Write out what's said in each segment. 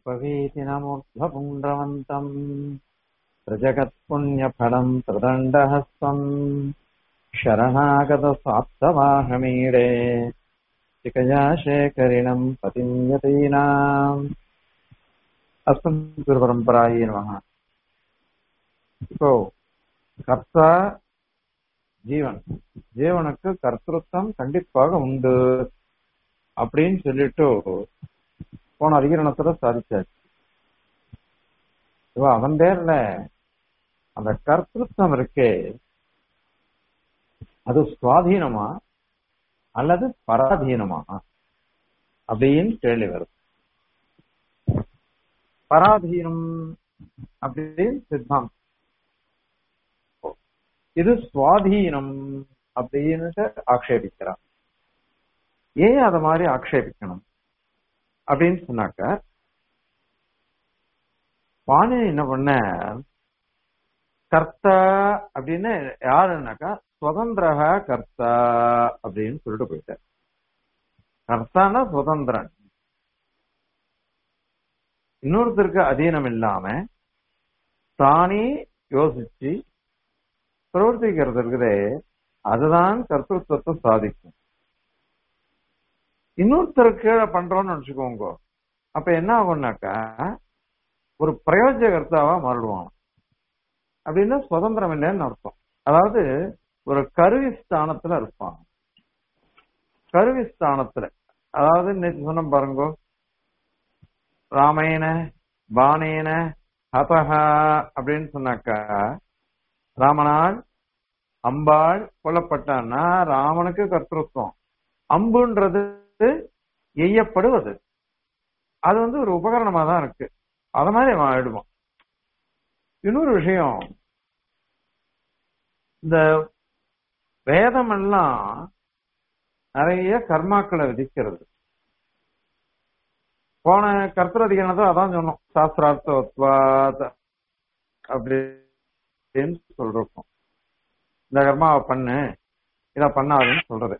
उपवीति नमोऽध्वपुण्ड्रवन्तम् प्रजगत्पुण्यफलम् प्रदण्डहस्तम् शरणागतसाप्तवाहमीडे चिकया शेखरिणम् पतिम् यतीनाम् அஸ்மத் குரு பரம்பராயே நமக இப்போ கர்த்தா ஜீவன் ஜீவனுக்கு கர்த்தృత్వం கண்டிப்பாக உண்டு அப்படின்னு சொல்லிட்டு போன அதிகரணத்துல சாதிச்சாச்சு இப்போ அவன் பேர்ல அந்த கர்த்தృత్వం இருக்கே அது சுவாதீனமா அல்லது பராதீனமா அப்படின்னு கேள்வி வருது பராதீனம் அப்படின்னு சித்தாந்தம் இது சுவாதீனம் அப்படின்னு ஆக்ஷேபிக்கிறான் ஏன் அத மாதிரி ஆக்ஷேபிக்கணும் அப்படின்னு சொன்னாக்க பாணி என்ன பண்ண கர்த்தா அப்படின்னு யாருன்னாக்கா சுதந்திரக கர்த்தா அப்படின்னு சொல்லிட்டு போயிட்டார் கர்த்தானா சுதந்திரன் இன்னொருத்தருக்கு அதீனம் இல்லாம தானே யோசிச்சு பிரவர்த்திக்கிறது இருக்குதே அதுதான் கர்த்தத்துவத்தை சாதிக்கும் இன்னொருத்தருக்கு கீழே பண்றோம்னு நினைச்சுக்கோங்க அப்ப என்ன ஆகும்னாக்கா ஒரு பிரயோஜக கர்த்தாவா மாறிடுவான் அப்படின்னா சுதந்திரம் இல்லைன்னு அர்த்தம் அதாவது ஒரு கருவி ஸ்தானத்துல இருப்பான் கருவி ஸ்தானத்துல அதாவது நேற்று சொன்ன பாருங்க ராமேன பானேன ஹதஹா அப்படின்னு சொன்னாக்கா ராமனால் அம்பாள் கொல்லப்பட்டான்னா ராமனுக்கு கர்த்தத்துவம் அம்புன்றது எய்யப்படுவது அது வந்து ஒரு உபகரணமா தான் இருக்கு அத மாதிரி அவன் ஆயிடுவான் இன்னொரு விஷயம் இந்த வேதம் எல்லாம் நிறைய கர்மாக்களை விதிக்கிறது போன கர்த்தர் அதிகாரத்தை அதான் சொன்னோம் சாஸ்திரார்த்தவாத் அப்படின்னு சொல்றோம் இந்த கர்மாவை பண்ணு இத பண்ணாதுன்னு சொல்றது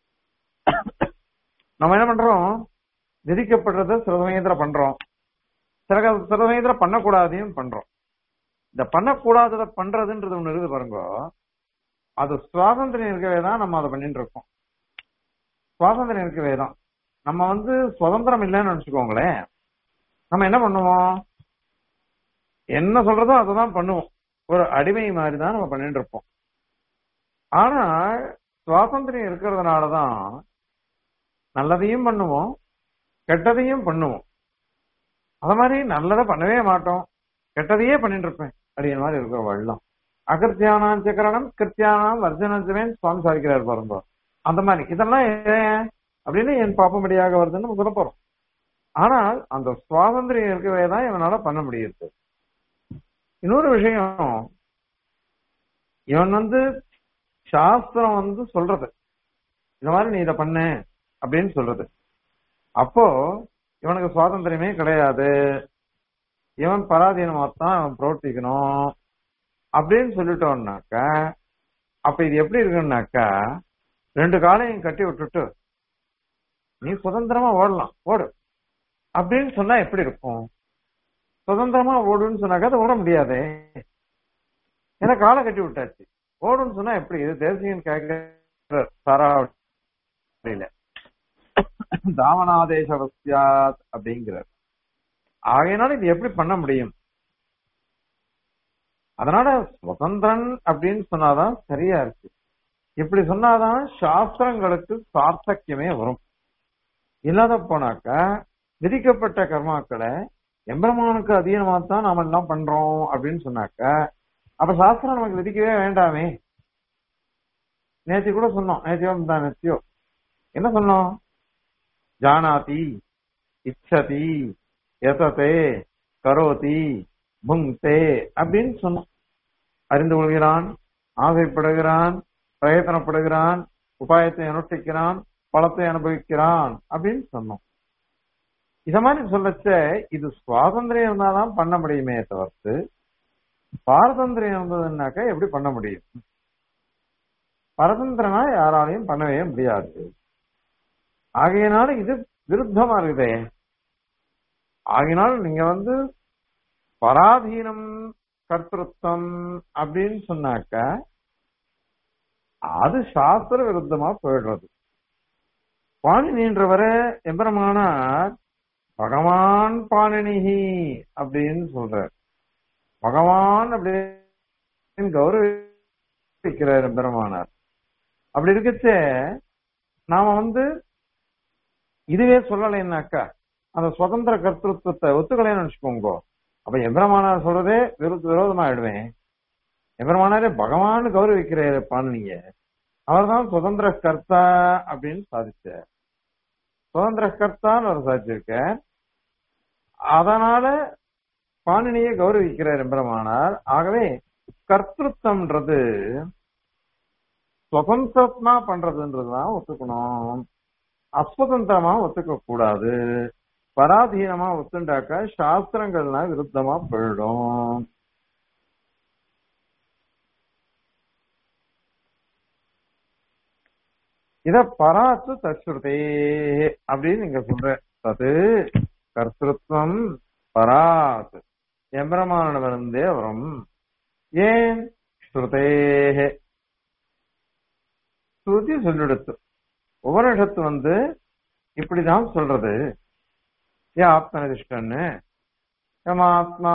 நம்ம என்ன பண்றோம் விதிக்கப்படுறத சில சமயத்துல பண்றோம் சில சில சமயத்துல பண்ணக்கூடாதையும் பண்றோம் இந்த பண்ணக்கூடாததை பண்றதுன்றது ஒண்ணு இருக்குது பாருங்க அது சுவாதந்திரம் இருக்கவே தான் நம்ம அதை பண்ணிட்டு இருக்கோம் சுவாதந்திரம் இருக்கவே தான் நம்ம வந்து சுதந்திரம் இல்லைன்னு நினைச்சுக்கோங்களேன் நம்ம என்ன பண்ணுவோம் என்ன சொல்றதோ அதை தான் பண்ணுவோம் ஒரு அடிமை மாதிரி தான் நம்ம பண்ணிட்டு இருப்போம் ஆனா சுவாதந்திரம் இருக்கிறதுனாலதான் நல்லதையும் பண்ணுவோம் கெட்டதையும் பண்ணுவோம் அத மாதிரி நல்லதை பண்ணவே மாட்டோம் கெட்டதையே பண்ணிட்டு இருப்பேன் அப்படிங்கிற மாதிரி இருக்கிற வெள்ளம் அகிருத்தியானாம் சக்கரணம் கிருத்தியானாம் வர்ஜனத்துவேன் சுவாமி சாதிக்கிறார் பாருங்க அந்த மாதிரி இதெல்லாம் ஏன் அப்படின்னு என் பாப்பமடியாக வருதுன்னு சொல்ல போறோம் ஆனால் அந்த சுவாதந்திரம் இருக்கவே தான் இவனால பண்ண முடியுது இன்னொரு விஷயம் இவன் வந்து சாஸ்திரம் வந்து சொல்றது இந்த மாதிரி நீ இதை பண்ணு அப்படின்னு சொல்றது அப்போ இவனுக்கு சுவாதந்திரமே கிடையாது இவன் பராதீனமாத்தான் அவன் பிரவர்த்திக்கணும் அப்படின்னு சொல்லிட்டோம்னாக்கா அப்ப இது எப்படி இருக்குன்னாக்கா ரெண்டு காலையும் கட்டி விட்டுட்டு நீ சுதந்திரமா ஓடலாம் ஓடு அப்படின்னு சொன்னா எப்படி இருக்கும் சுதந்திரமா ஓடுன்னு சொன்னாக்கா அதை ஓட முடியாதே ஏன்னா காலை கட்டி விட்டாச்சு ஓடுன்னு சொன்னா எப்படி இது தேசியன் கேட்கிற சாராவளியில தாமனாதேசவசியாத் அப்படிங்கிறார் ஆகையினால இது எப்படி பண்ண முடியும் அதனால சுதந்திரன் அப்படின்னு சொன்னாதான் சரியா இருக்கு இப்படி சொன்னாதான் சாஸ்திரங்களுக்கு சார்த்தக்கியமே வரும் இல்லாத போனாக்கா விதிக்கப்பட்ட கர்மாக்களை எம்பெருமானுக்கு அதீனமா தான் நாம எல்லாம் பண்றோம் அப்படின்னு சொன்னாக்கா அப்ப சாஸ்திரம் நமக்கு விதிக்கவே வேண்டாமே நேத்தி கூட சொன்னோம் நேத்தியோ தான் நேத்தியோ என்ன சொன்னோம் ஜானாதி இச்சதி எததே கரோதி புங்தே அப்படின்னு சொன்னோம் அறிந்து கொள்கிறான் ஆசைப்படுகிறான் பிரயத்தனப்படுகிறான் உபாயத்தை அனுஷ்டிக்கிறான் பலத்தை அனுபவிக்கிறான் அப்படின்னு சொன்னோம் இத மாதிரி சொல்லச்ச இது சுவாதந்திரம் இருந்தாதான் பண்ண முடியுமே தவிர்த்து பாரதந்திரம் இருந்ததுன்னாக்கா எப்படி பண்ண முடியும் பரதந்திரனா யாராலையும் பண்ணவே முடியாது ஆகையினால இது விருத்தமா இருக்குதே ஆகினால் நீங்க வந்து பராதீனம் கர்த்தൃത്வம் அப்படின்னு சொன்னாக்க அது சாஸ்திர விருத்தமா போயிடுறது பாணினின்றவரை எம்பெருமானார் பகவான் பாணினிஹி அப்படின்னு சொல்றார் பகவான் அப்படின்னு கௌரவிக்கிறார் எம்பெருமானார் அப்படி இருக்கச்சே நாம வந்து இதுவே சொல்லலைன்னாக்கா அந்த சுதந்திர கர்த்தத்துவத்தை ஒத்துக்கலைன்னு நினைச்சுக்கோங்க அப்ப எம்பெருமானார் சொல்றதே விருத்த விரோதமா ஆயிடுவேன் எம்பெருமானாரே பகவான் கௌரவிக்கிறாரு பாணினிய அவர்தான் சுதந்திர கர்த்தா அப்படின்னு சாதிச்சார் சுதந்திர கர்த்தான்னு அவர் சாதிச்சிருக்க அதனால பாணினியை கௌரவிக்கிறார் எம்பெருமானார் ஆகவே கர்த்தృత్வம்ன்றது சுதந்திரமா பண்றதுன்றதுதான் ஒத்துக்கணும் அஸ்வதந்திரமா ஒத்துக்க கூடாது பராதீனமா ஒத்துண்டாக்க சாஸ்திரங்கள்லாம் விருத்தமா போயிடும் இத பராத்து தஸ்ருதே அப்படின்னு நீங்க சொல்ற அது கர்த்தத்துவம் பராத் எம்பிரமானவருந்தே வரும் ஏன் ஸ்ருதேஹே ஸ்ருதி சொல்லிடுத்து உபனிஷத்து வந்து இப்படிதான் சொல்றது ஏ ஆத்மனிதிஷ்டன்னு ஆத்மா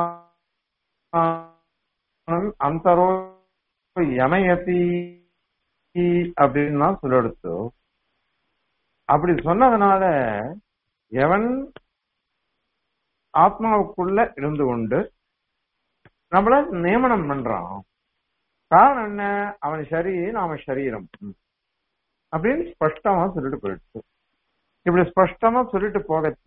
அந்தரோ யமயதி அப்படின்னு தான் சொல்லெடுத்து அப்படி சொன்னதுனால எவன் ஆத்மாவுக்குள்ள இருந்து கொண்டு நம்மள நியமனம் பண்றான் காரணம் என்ன அவன் சரி நாம சரீரம் அப்படின்னு ஸ்பஷ்டமா சொல்லிட்டு போயிடுச்சு இப்படி ஸ்பஷ்டமா சொல்லிட்டு போகச்ச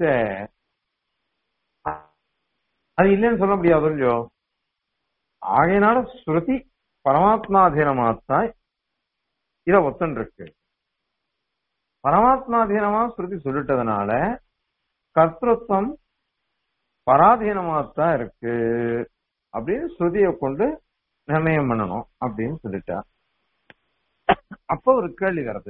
அது இல்லைன்னு சொல்ல முடியாது இல்லையோ ஆகையினால ஸ்ருதி பரமாத்மாதீனமாத்தான் இத ஒத்தன் இருக்கு பரமாத்மாதீனமா ஸ்ருதி சொல்லிட்டதுனால கர்த்தத்துவம் பராதீனமாத்தான் இருக்கு அப்படின்னு ஸ்ருதியை கொண்டு நிர்ணயம் பண்ணணும் அப்படின்னு சொல்லிட்டா அப்ப ஒரு கேள்வி வருது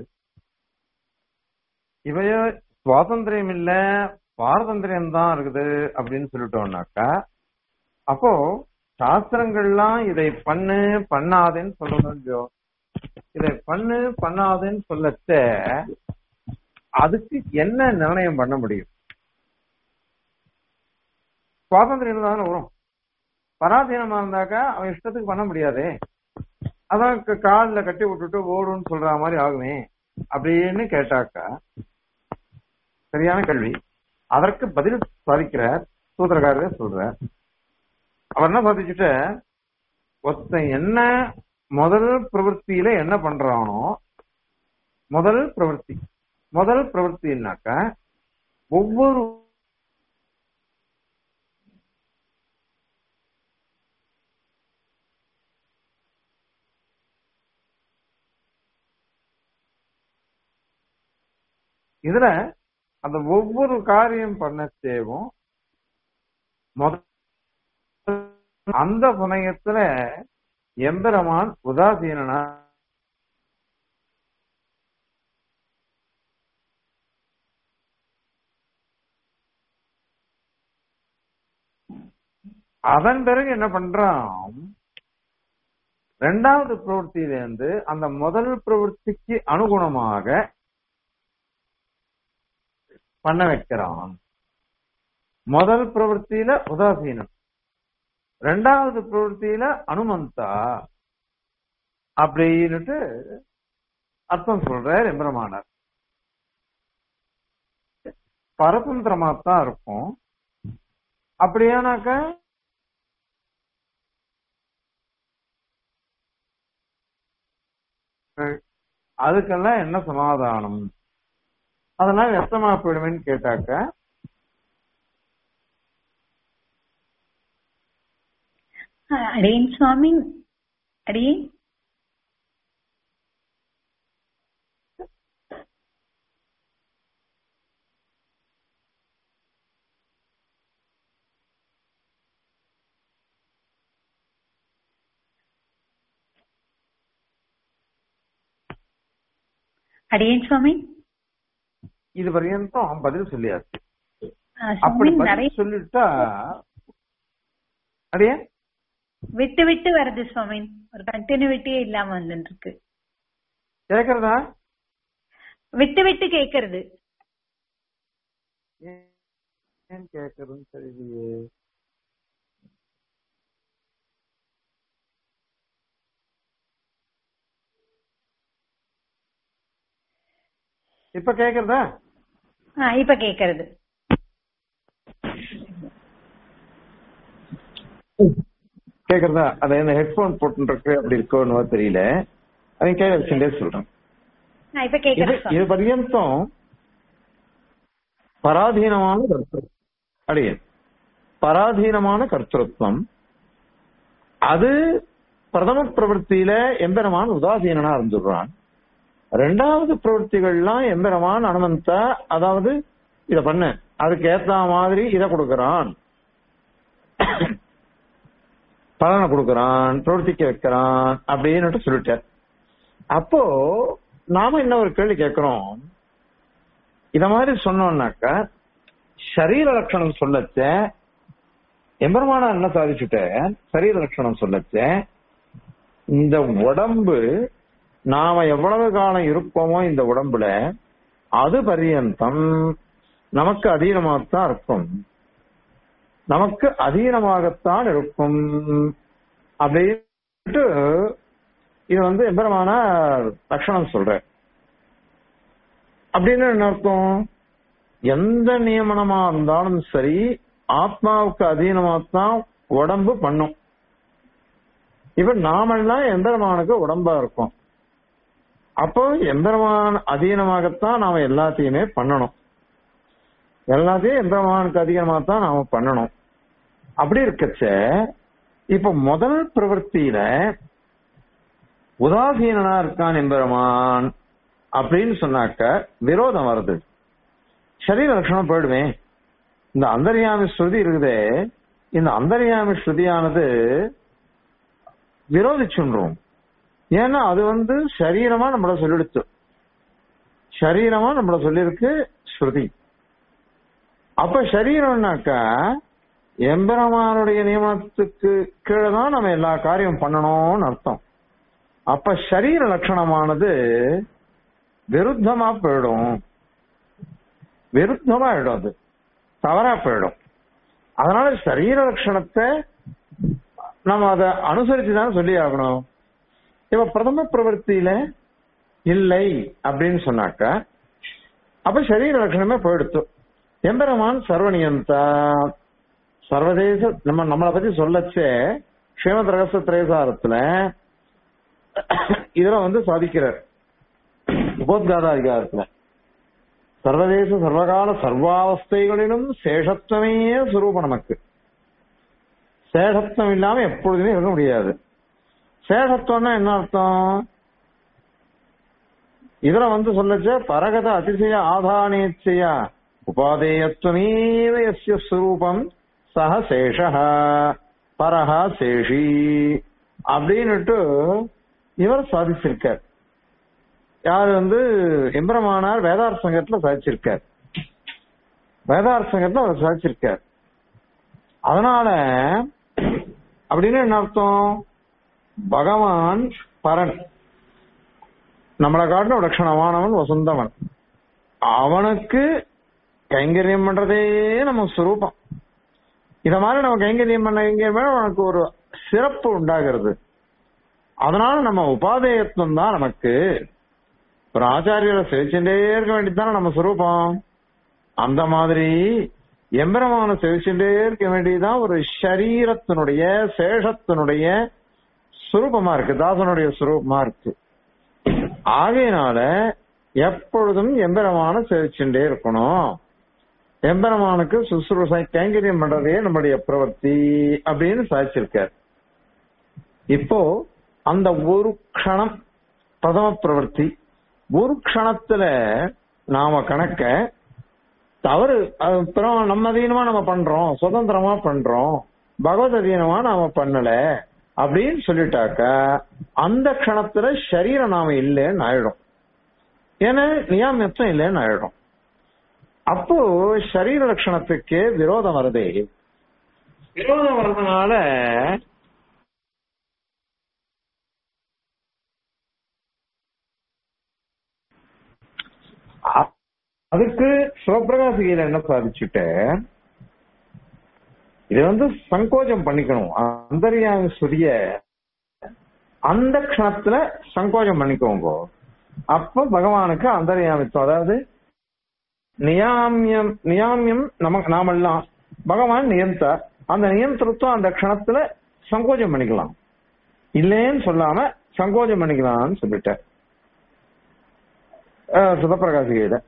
இவைய சுவாதந்திரம் இல்ல பாரதந்திரியம் தான் இருக்குது அப்படின்னு சொல்லிட்டோம்னாக்கா அப்போ சாஸ்திரங்கள்லாம் இதை பண்ணு பண்ணாதேன்னு சொல்லணும் இல்லையோ இதை பண்ணு பண்ணாதேன்னு சொல்லச்ச அதுக்கு என்ன நிர்ணயம் பண்ண முடியும் சுவாதந்திரம் தானே வரும் பராதீனமா இருந்தாக்கா அவன் இஷ்டத்துக்கு பண்ண முடியாதே அதான் காலில் கட்டி விட்டுட்டு ஓடுன்னு சொல்ற மாதிரி ஆகுமே அப்படின்னு கேட்டாக்கா சரியான கேள்வி அதற்கு பதில் சாதிக்கிறார் சூத்திரக்காரரே சொல்றார் அவர் என்ன சாதிச்சுட்டு ஒருத்தன் என்ன முதல் பிரவൃத்தியில என்ன பண்றானோ முதல் பிரவൃத்தி முதல் பிரவൃத்தினாக்க ஒவ்வொரு இதுல அந்த ஒவ்வொரு காரியம் பண்ண தேவும் முதல் அந்த சமயத்துல எம்பெருமான் உதாசீனனா அதன் பிறகு என்ன பண்றான் ரெண்டாவது பிரவൃத்தியிலிருந்து அந்த முதல் பிரவൃத்திக்கு அனுகுணமாக பண்ண வைக்கிறான் முதல் பிரவൃத்தியில உதாசீனம் ரெண்டாவது பிரவൃத்தியில அனுமந்தா அப்படின்னுட்டு அர்த்தம் சொல்றார் எம்பிரமானார் பரதந்திரமா தான் இருக்கும் அப்படியானாக்க அதுக்கெல்லாம் என்ன சமாதானம் அதெல்லாம் வெத்தமா போயிடுவேன்னு கேட்டாக்க அடியேன் சுவாமி அடியேன் அடியேன் சுவாமி இது பர்யந்தம் பதில் சொல்லியாச்சு ஆஹ் அப்படி சுவாமி பதில் நிறைய சொல்லிட்டா அடியே விட்டு விட்டு வருது சுவாமி ஒரு கண்டினியூட்டியே இல்லாம வந்துட்டு இருக்கு கேக்குறதா விட்டு விட்டு கேக்குறது ஏன் ஏன் கேக்குறதுன்னு தெரியலையே இப்ப கேக்குறதா ஆஹ் இப்ப கேக்குறது கேக்குறதா அது இந்த ஹெட்போன் போட்டுருக்கு அப்படி இருக்கோன்னு தெரியல அதை கேட்க வச்சுட்டே சொல்றேன் ஆஹ் இப்ப இது கேக்குறது சுவாமி இது பர்யந்தம் பராதீனமான கர்த்தம் அடைய பராதீனமான கர்த்தೃತ್வம் அது பிரதம பிரவൃத்தியில எம்பெருமான் உதாசீனனா இருந்துடுறான் ரெண்டாவது பிரவൃத்திகள்லாம் எம்பெருமான் அனுமந்தா அதாவது இத பண்ணு அதுக்கு ஏத்த மாதிரி இத கொடுக்கறான் பலனை கொடுக்கறான் பிரவர்த்திக்க வைக்கிறான் அப்படின்னு சொல்லிட்டார் அப்போ நாம என்ன ஒரு கேள்வி கேட்கிறோம் இத மாதிரி சொன்னோம்னாக்க சரீர லட்சணம் சொல்லச்ச எம்பெருமான என்ன சாதிச்சுட்ட சரீர லட்சணம் சொல்லச்ச இந்த உடம்பு நாம எவ்வளவு காலம் இருப்போமோ இந்த உடம்புல அது பரியந்தம் நமக்கு அதீனமாகத்தான் இருக்கும் நமக்கு அதீனமாகத்தான் இருக்கும் அப்படின்ட்டு இது வந்து எம்பெருமான லட்சணம் சொல்ற அப்படின்னு என்ன அர்த்தம் எந்த நியமனமா இருந்தாலும் சரி ஆத்மாவுக்கு அதீனமாத்தான் உடம்பு பண்ணும் இப்ப நாமெல்லாம் எம்பெருமானுக்கு உடம்பா இருக்கோம் அப்போ எம்பெருமான் அதீனமாகத்தான் நாம எல்லாத்தையுமே பண்ணணும் எல்லாத்தையும் எம்பெருமானுக்கு அதிகமாகத்தான் நாம பண்ணணும் அப்படி இருக்கச்ச இப்ப முதல் பிரவൃத்தியில உதாசீனனா இருக்கான் எம்பெருமான் அப்படின்னு சொன்னாக்க விரோதம் வருது சரீர லட்சணம் போயிடுவேன் இந்த அந்தர்யாமி ஸ்ருதி இருக்குதே இந்த அந்தர்யாமி ஸ்ருதியானது விரோதிச்சுன்றோம் ஏன்னா அது வந்து சரீரமா நம்மள சொல்லிடுச்சு சரீரமா நம்மள சொல்லியிருக்கு ஸ்ருதி அப்ப சரீரம்னாக்கா எம்பெருமானுடைய நியமனத்துக்கு கீழே தான் நம்ம எல்லா காரியம் பண்ணணும்னு அர்த்தம் அப்ப சரீர லட்சணமானது விருத்தமா போயிடும் விருத்தமா ஆயிடும் அது தவறா போயிடும் அதனால சரீர லட்சணத்தை நம்ம அதை அனுசரிச்சு தான் சொல்லி ஆகணும் இப்ப பிரதம பிரவருத்தியில இல்லை அப்படின்னு சொன்னாக்கா அப்ப சரீர லட்சணமே போயிடுத்து எம்பெருமான் சர்வனியந்தா சர்வதேச நம்ம நம்மளை பத்தி சொல்லச்சே ஸ்ரீமத் ரகச திரேசாரத்துல இதுல வந்து சாதிக்கிறார் உபோத்காத அதிகாரத்துல சர்வதேச சர்வகால சர்வாவஸ்தைகளிலும் சேஷத்துவமே சுரூபம் நமக்கு சேஷத்துவம் இல்லாம எப்பொழுதுமே இருக்க முடியாது சேஷத்துவம்னா என்ன அர்த்தம் இதுல வந்து சொல்லச்ச பரகத அதிசய ஆதானேச்சய உபாதேயத்துவமேவ எஸ்ய ஸ்வரூபம் சக சேஷ பரஹா சேஷி அப்படின்னுட்டு இவர் சாதிச்சிருக்கார் யார் வந்து எம்பரமானார் வேதார் சங்கத்துல சாதிச்சிருக்கார் வேதார் சங்கத்துல அவர் சாதிச்சிருக்கார் அதனால அப்படின்னு என்ன அர்த்தம் பகவான் பரன் நம்மளை காட்டின லட்சணமானவன் வசந்தவன் அவனுக்கு கைங்கரியம் பண்றதே நம்ம சுரூபம் இத மாதிரி நம்ம கைங்கரியம் பண்ண கைங்கரியம் உனக்கு ஒரு சிறப்பு உண்டாகிறது அதனால நம்ம உபாதேயத்துவம் தான் நமக்கு ஒரு ஆச்சாரியரை சேவிச்சுட்டே இருக்க வேண்டியதுதானே நம்ம சுரூபம் அந்த மாதிரி எம்பெருமான சேவிச்சுட்டே இருக்க வேண்டியதுதான் ஒரு சரீரத்தினுடைய சேஷத்தினுடைய சுரூபமா இருக்கு தாசனுடைய சுரூபமா இருக்கு ஆகையினால எப்பொழுதும் எம்பெருமான சேவிச்சுட்டே இருக்கணும் எம்பெருமானுக்கு சுசுரூசை கைங்கரியம் பண்றதே நம்முடைய பிரவர்த்தி அப்படின்னு சாதிச்சிருக்கார் இப்போ அந்த ஒரு க்ஷணம் பிரதம பிரவர்த்தி ஒரு க்ஷணத்துல நாம கணக்க தவறு அது பிறகு நம்ம அதீனமா நம்ம பண்றோம் சுதந்திரமா பண்றோம் பகவத் அதீனமா நாம பண்ணல அப்படின்னு சொல்லிட்டாக்க அந்த க்ஷணத்துல சரீர நாம இல்லைன்னு ஆயிடும் ஏன்னா நியாமத்தம் இல்லைன்னு ஆயிடும் அப்போ சரீர லட்சணத்துக்கே விரோதம் வருதே விரோதம் வர்றதுனால அ- அதுக்கு சிவபிரகாசிகையில என்ன சாதிச்சுட்ட இது வந்து சங்கோஜம் பண்ணிக்கணும் அந்தரியாமி சுரிய அந்த க்ஷணத்துல சங்கோஜம் பண்ணிக்கோங்க அப்ப பகவானுக்கு அந்தரியாமித்துவம் அதாவது நியாமியம் நியாமியம் நமக்கு நாமெல்லாம் பகவான் நியந்தா அந்த நியந்திரத்துவம் அந்த க்ஷணத்துல சங்கோஜம் பண்ணிக்கலாம் இல்லேன்னு சொல்லாம சங்கோஜம் பண்ணிக்கலாம்னு சொல்லிட்டேன் அஹ் சிவபிரகாசிகையில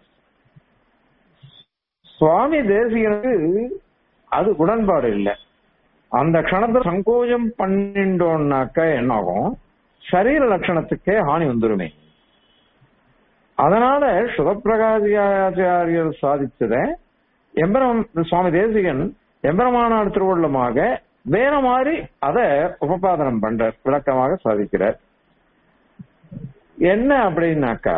சுவாமி தேசிகனுக்கு அது உடன்பாடு இல்லை அந்த க்ஷணத்தை சங்கோஜம் பண்ணிட்டோம்னாக்க என்ன ஆகும் சரீர லட்சணத்துக்கே ஹானி வந்துருமே அதனால சிவபிரகாசியாச்சாரியர் சாதிச்சத எம்பரம் சுவாமி தேசிகன் எம்பரமானார் திருவள்ளமாக வேற மாதிரி அத உபபாதனம் பண்றார் விளக்கமாக சாதிக்கிறார் என்ன அப்படின்னாக்கா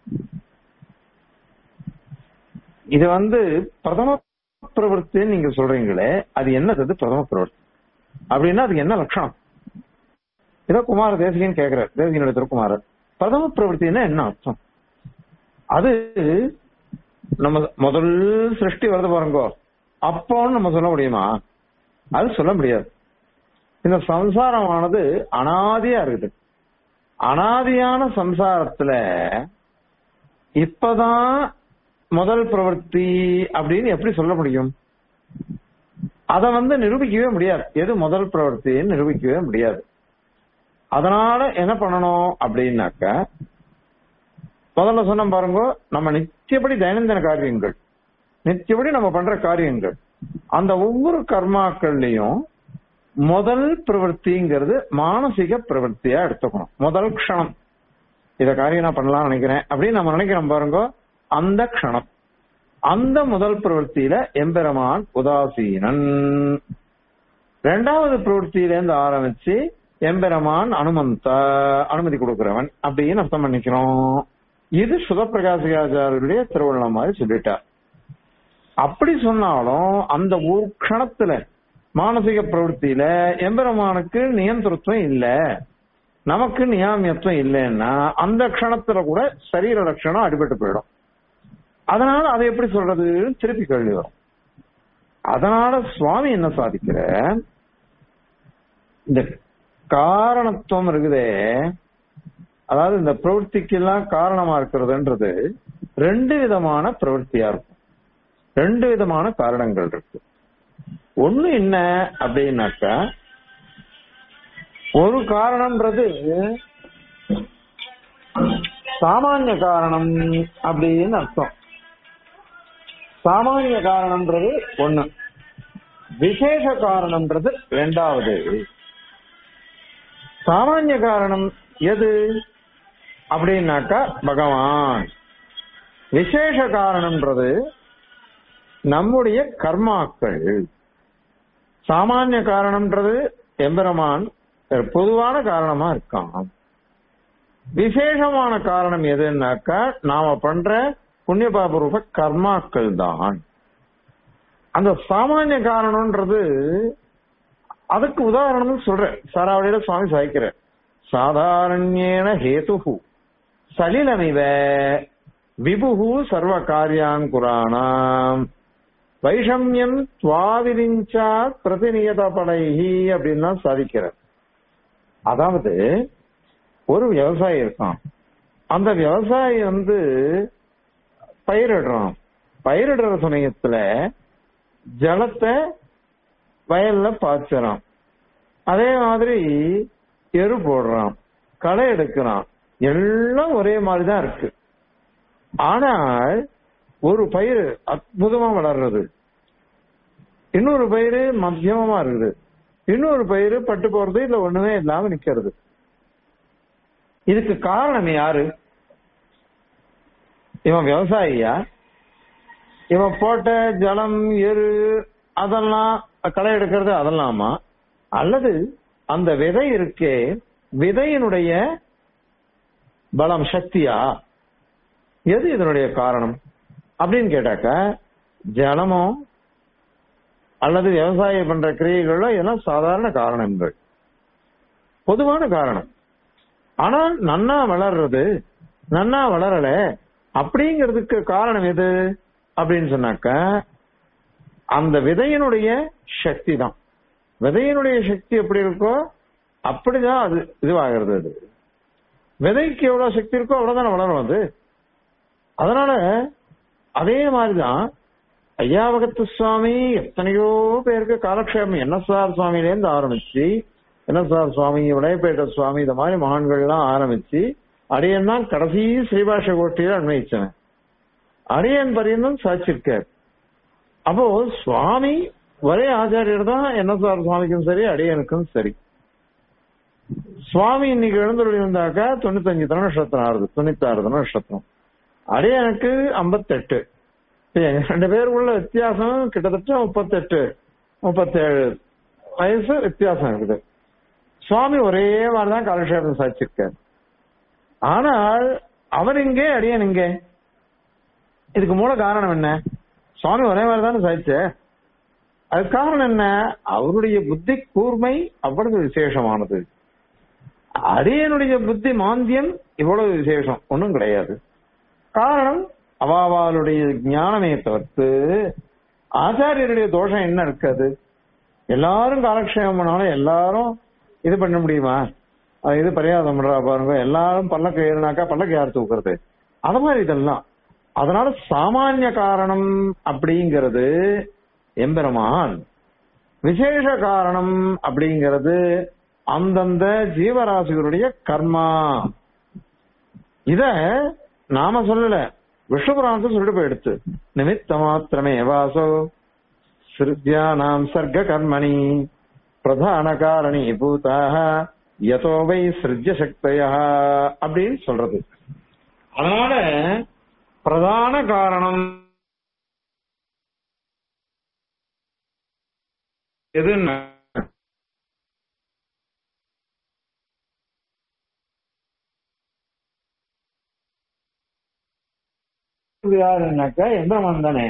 இது வந்து பிரதம பிரவருத்தின்னு நீங்க சொல்றீங்களே அது என்னது பிரதம பிரவருத்தி அப்படின்னா அதுக்கு என்ன லட்சணம் இதோ குமார தேசிகன் கேக்குறார் தேசிகனுடைய திருக்குமாரர் பிரதம பிரவருத்தின்னா என்ன அர்த்தம் அது நம்ம முதல் சிருஷ்டி வருது பாருங்கோ அப்போன்னு நம்ம சொல்ல முடியுமா அது சொல்ல முடியாது இந்த சம்சாரமானது அனாதியா இருக்குது அனாதியான சம்சாரத்துல இப்பதான் முதல் பிரவர்த்தி அப்படின்னு எப்படி சொல்ல முடியும் அத வந்து நிரூபிக்கவே முடியாது எது முதல் பிரவர்த்தின்னு நிரூபிக்கவே முடியாது அதனால என்ன பண்ணணும் அப்படின்னாக்க முதல்ல சொன்ன பாருங்க நம்ம நித்தியப்படி தைனந்தின காரியங்கள் நித்தியப்படி நம்ம பண்ற காரியங்கள் அந்த ஒவ்வொரு கர்மாக்கள்லயும் முதல் பிரவൃத்திங்கிறது மானசீக பிரவൃத்தியா எடுத்துக்கணும் முதல் க்ஷணம் இத காரியம் நான் பண்ணலாம்னு நினைக்கிறேன் அப்படின்னு நம்ம நினைக்கிறோம் பாருங்க அந்த க்ஷணம் அந்த முதல் பிரவൃத்தியில எம்பெருமான் உதாசீனன் ரெண்டாவது பிரவൃத்தியில இருந்து ஆரம்பிச்சு எம்பெருமான் அனுமந்த அனுமதி கொடுக்கிறவன் அப்படின்னு அர்த்தம் பண்ணிக்கிறோம் இது சுதப்பிரகாசிகாச்சாரியருடைய திருவள்ளம் மாதிரி சொல்லிட்டார் அப்படி சொன்னாலும் அந்த ஒரு க்ஷணத்துல மானசிக பிரவೃத்தியில எம்பெருமானுக்கு நியந்திரத்துவம் இல்ல நமக்கு நியாமியத்துவம் இல்லைன்னா அந்த க்ஷணத்துல கூட சரீர லட்சணம் அடிபட்டு போயிடும் அதனால அதை எப்படி சொல்றது திருப்பி கேள்வி வரும் அதனால சுவாமி என்ன சாதிக்கிற இந்த காரணத்துவம் இருக்குதே அதாவது இந்த பிரவൃத்திக்கெல்லாம் காரணமா இருக்கிறதுன்றது ரெண்டு விதமான பிரவೃத்தியா இருக்கும் ரெண்டு விதமான காரணங்கள் இருக்கு ஒண்ணு என்ன அப்படின்னாக்கா ஒரு காரணம்ன்றது சாமானிய காரணம் அப்படின்னு அர்த்தம் சாமானிய காரணம்ன்றது ஒண்ணு விசேஷ காரணம்ன்றது ரெண்டாவது சாமானிய காரணம் எது அப்படின்னாக்கா பகவான் விசேஷ காரணம்ன்றது நம்முடைய கர்மாக்கள் சாமானிய காரணம்ன்றது எம்பெருமான் பொதுவான காரணமா இருக்கான் விசேஷமான காரணம் எதுன்னாக்கா நாம பண்ற புண்ணியபாபரூப கர்மாக்கள் தான் அந்த சாமானிய காரணம்ன்றது அதுக்கு உதாரணம் சொல்றேன் சாராவளியில சுவாமி சாய்க்கிற சாதாரண்யேன ஹேதுஹு சலிலமிவ விபுகு சர்வ காரியாங்குரானாம் வைஷமியம் துவாவிரிஞ்சா பிரதிநியத படைஹி அப்படின்னு தான் சாதிக்கிறார் அதாவது ஒரு விவசாயி இருக்கான் அந்த விவசாயி வந்து பயிரிடுறான் பயிரிடுற சமயத்துல ஜலத்தை வயல்ல பாய்ச்சறான் அதே மாதிரி எரு போடுறான் களை எடுக்கிறான் எல்லாம் ஒரே மாதிரிதான் இருக்கு ஆனால் ஒரு பயிர் அற்புதமா வளர்றது இன்னொரு பயிர் மத்தியமமா இருக்குது இன்னொரு பயிர் பட்டு போறது இல்ல ஒண்ணுமே இல்லாம நிக்கிறது இதுக்கு காரணம் யாரு இவன் விவசாயியா இவன் போட்ட ஜலம் எரு அதெல்லாம் களை எடுக்கிறது அதெல்லாமா அல்லது அந்த விதை இருக்கே விதையினுடைய பலம் சக்தியா எது இதனுடைய காரணம் அப்படின்னு கேட்டாக்க ஜலமோ அல்லது விவசாயம் பண்ற கிரியைகளோ இதெல்லாம் சாதாரண காரணங்கள் பொதுவான காரணம் ஆனா நன்னா வளர்றது நன்னா வளரல அப்படிங்கிறதுக்கு காரணம் எது அப்படின்னு சொன்னாக்க அந்த விதையினுடைய சக்தி தான் விதையினுடைய சக்தி எப்படி இருக்கோ அப்படிதான் அது இதுவாகிறது அது விதைக்கு எவ்வளவு சக்தி இருக்கோ அவ்வளவுதானே வளரும் அது அதனால அதே மாதிரிதான் ஐயாவகத்து சுவாமி எத்தனையோ பேருக்கு காலக்ஷேபம் என்எஸ்ஆர் சுவாமியிலேருந்து ஆரம்பிச்சு என்எஸ்ஆர் சுவாமி விளையப்பேட்ட சுவாமி இந்த மாதிரி மகான்கள்லாம் ஆரம்பிச்சு அரியன் தான் கடைசி ஸ்ரீபாஷ கோஷ்டியில அன்வயிச்சவன் அரியன் பரியந்தம் சாச்சிருக்கார் அப்போ சுவாமி ஒரே ஆச்சாரியர் தான் என்எஸ்ஆர் சுவாமிக்கும் சரி அடியனுக்கும் சரி சுவாமி இன்னைக்கு எழுந்துள்ள இருந்தாக்கா தொண்ணூத்தஞ்சு தன நட்சத்திரம் ஆறுது தொண்ணூத்தாறு தன நட்சத்திரம் அடியனுக்கு ஐம்பத்தெட்டு ரெண்டு பேருக்குள்ள வித்தியாசம் கிட்டத்தட்ட முப்பத்தெட்டு முப்பத்தேழு வயசு வித்தியாசம் இருக்குது சுவாமி ஒரே மாதிரிதான் காலக்ஷேபம் சாதிச்சிருக்காரு ஆனால் அவர் இங்கே அடியன் இங்கே இதுக்கு மூல காரணம் என்ன சுவாமி ஒரே மாதிரி தானே சாதிச்ச அதுக்கு காரணம் என்ன அவருடைய புத்தி கூர்மை அவ்வளவு விசேஷமானது அடியனுடைய புத்தி மாந்தியம் இவ்வளவு விசேஷம் ஒன்றும் கிடையாது காரணம் அவாவாளுடைய ஞானமே தவிர்த்து ஆச்சாரியருடைய தோஷம் என்ன இருக்காது எல்லாரும் காலக்ஷேபம் பண்ணாலும் எல்லாரும் இது பண்ண முடியுமா அது இது பரியாதம் பண்றா பாருங்க எல்லாரும் பல்லக்கு ஏறினாக்கா பல்லக்கு யார் தூக்குறது அது மாதிரி இதெல்லாம் அதனால சாமானிய காரணம் அப்படிங்கிறது எம்பெருமான் விசேஷ காரணம் அப்படிங்கிறது அந்தந்த ஜீவராசிகளுடைய கர்மா இத நாம சொல்லல விஷ்ணுபுராணத்தை சொல்லிட்டு போயிடுத்து நிமித்த மாத்திரமே வாசோ சிருத்யானாம் சர்க்க கர்மணி பிரதான காரணி பூதாக யதோ வை சிருஜ்ய சக்தய அப்படின்னு சொல்றது அதனால பிரதான காரணம் எதுன்னு யாருன்னாக்கா எம்பெருமான் தானே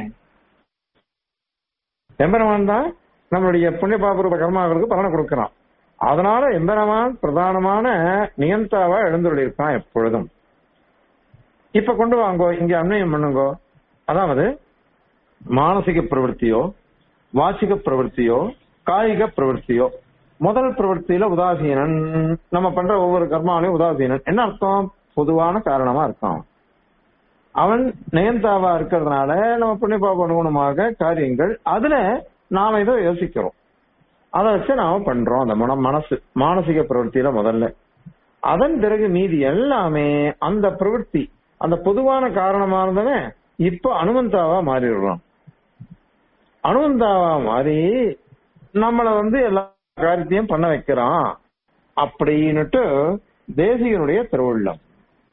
எம்பெருமான் தான் நம்மளுடைய புண்ணிய பாபரூப கர்மாக்களுக்கு பலனை கொடுக்கிறான் அதனால எம்பெருமான் பிரதானமான நியந்தாவா எழுந்துள்ளிருக்கான் எப்பொழுதும் இப்ப கொண்டு வாங்கோ இங்க அன்வயம் பண்ணுங்கோ அதாவது மானசிக பிரவൃத்தியோ வாச்சிக பிரவൃத்தியோ காயிக பிரவൃத்தியோ முதல் பிரவൃத்தியில உதாசீனன் நம்ம பண்ற ஒவ்வொரு கர்மாவிலையும் உதாசீனன் என்ன அர்த்தம் பொதுவான காரணமா அர்த்தம் அவன் நயன்தாவா இருக்கிறதுனால நம்ம புண்ணியபாப அனுகுணமாக காரியங்கள் அதுல நாம ஏதோ யோசிக்கிறோம் அதை வச்சு நாம பண்றோம் அந்த மன மனசு மானசிக பிரவೃத்தியில முதல்ல அதன் பிறகு மீதி எல்லாமே அந்த பிரவೃத்தி அந்த பொதுவான காரணமா இருந்தவன் இப்ப அனுமந்தாவா மாறிடுறான் அனுமந்தாவா மாறி நம்மள வந்து எல்லா காரியத்தையும் பண்ண வைக்கிறான் அப்படின்னுட்டு தேசிகனுடைய திருவுள்ளம்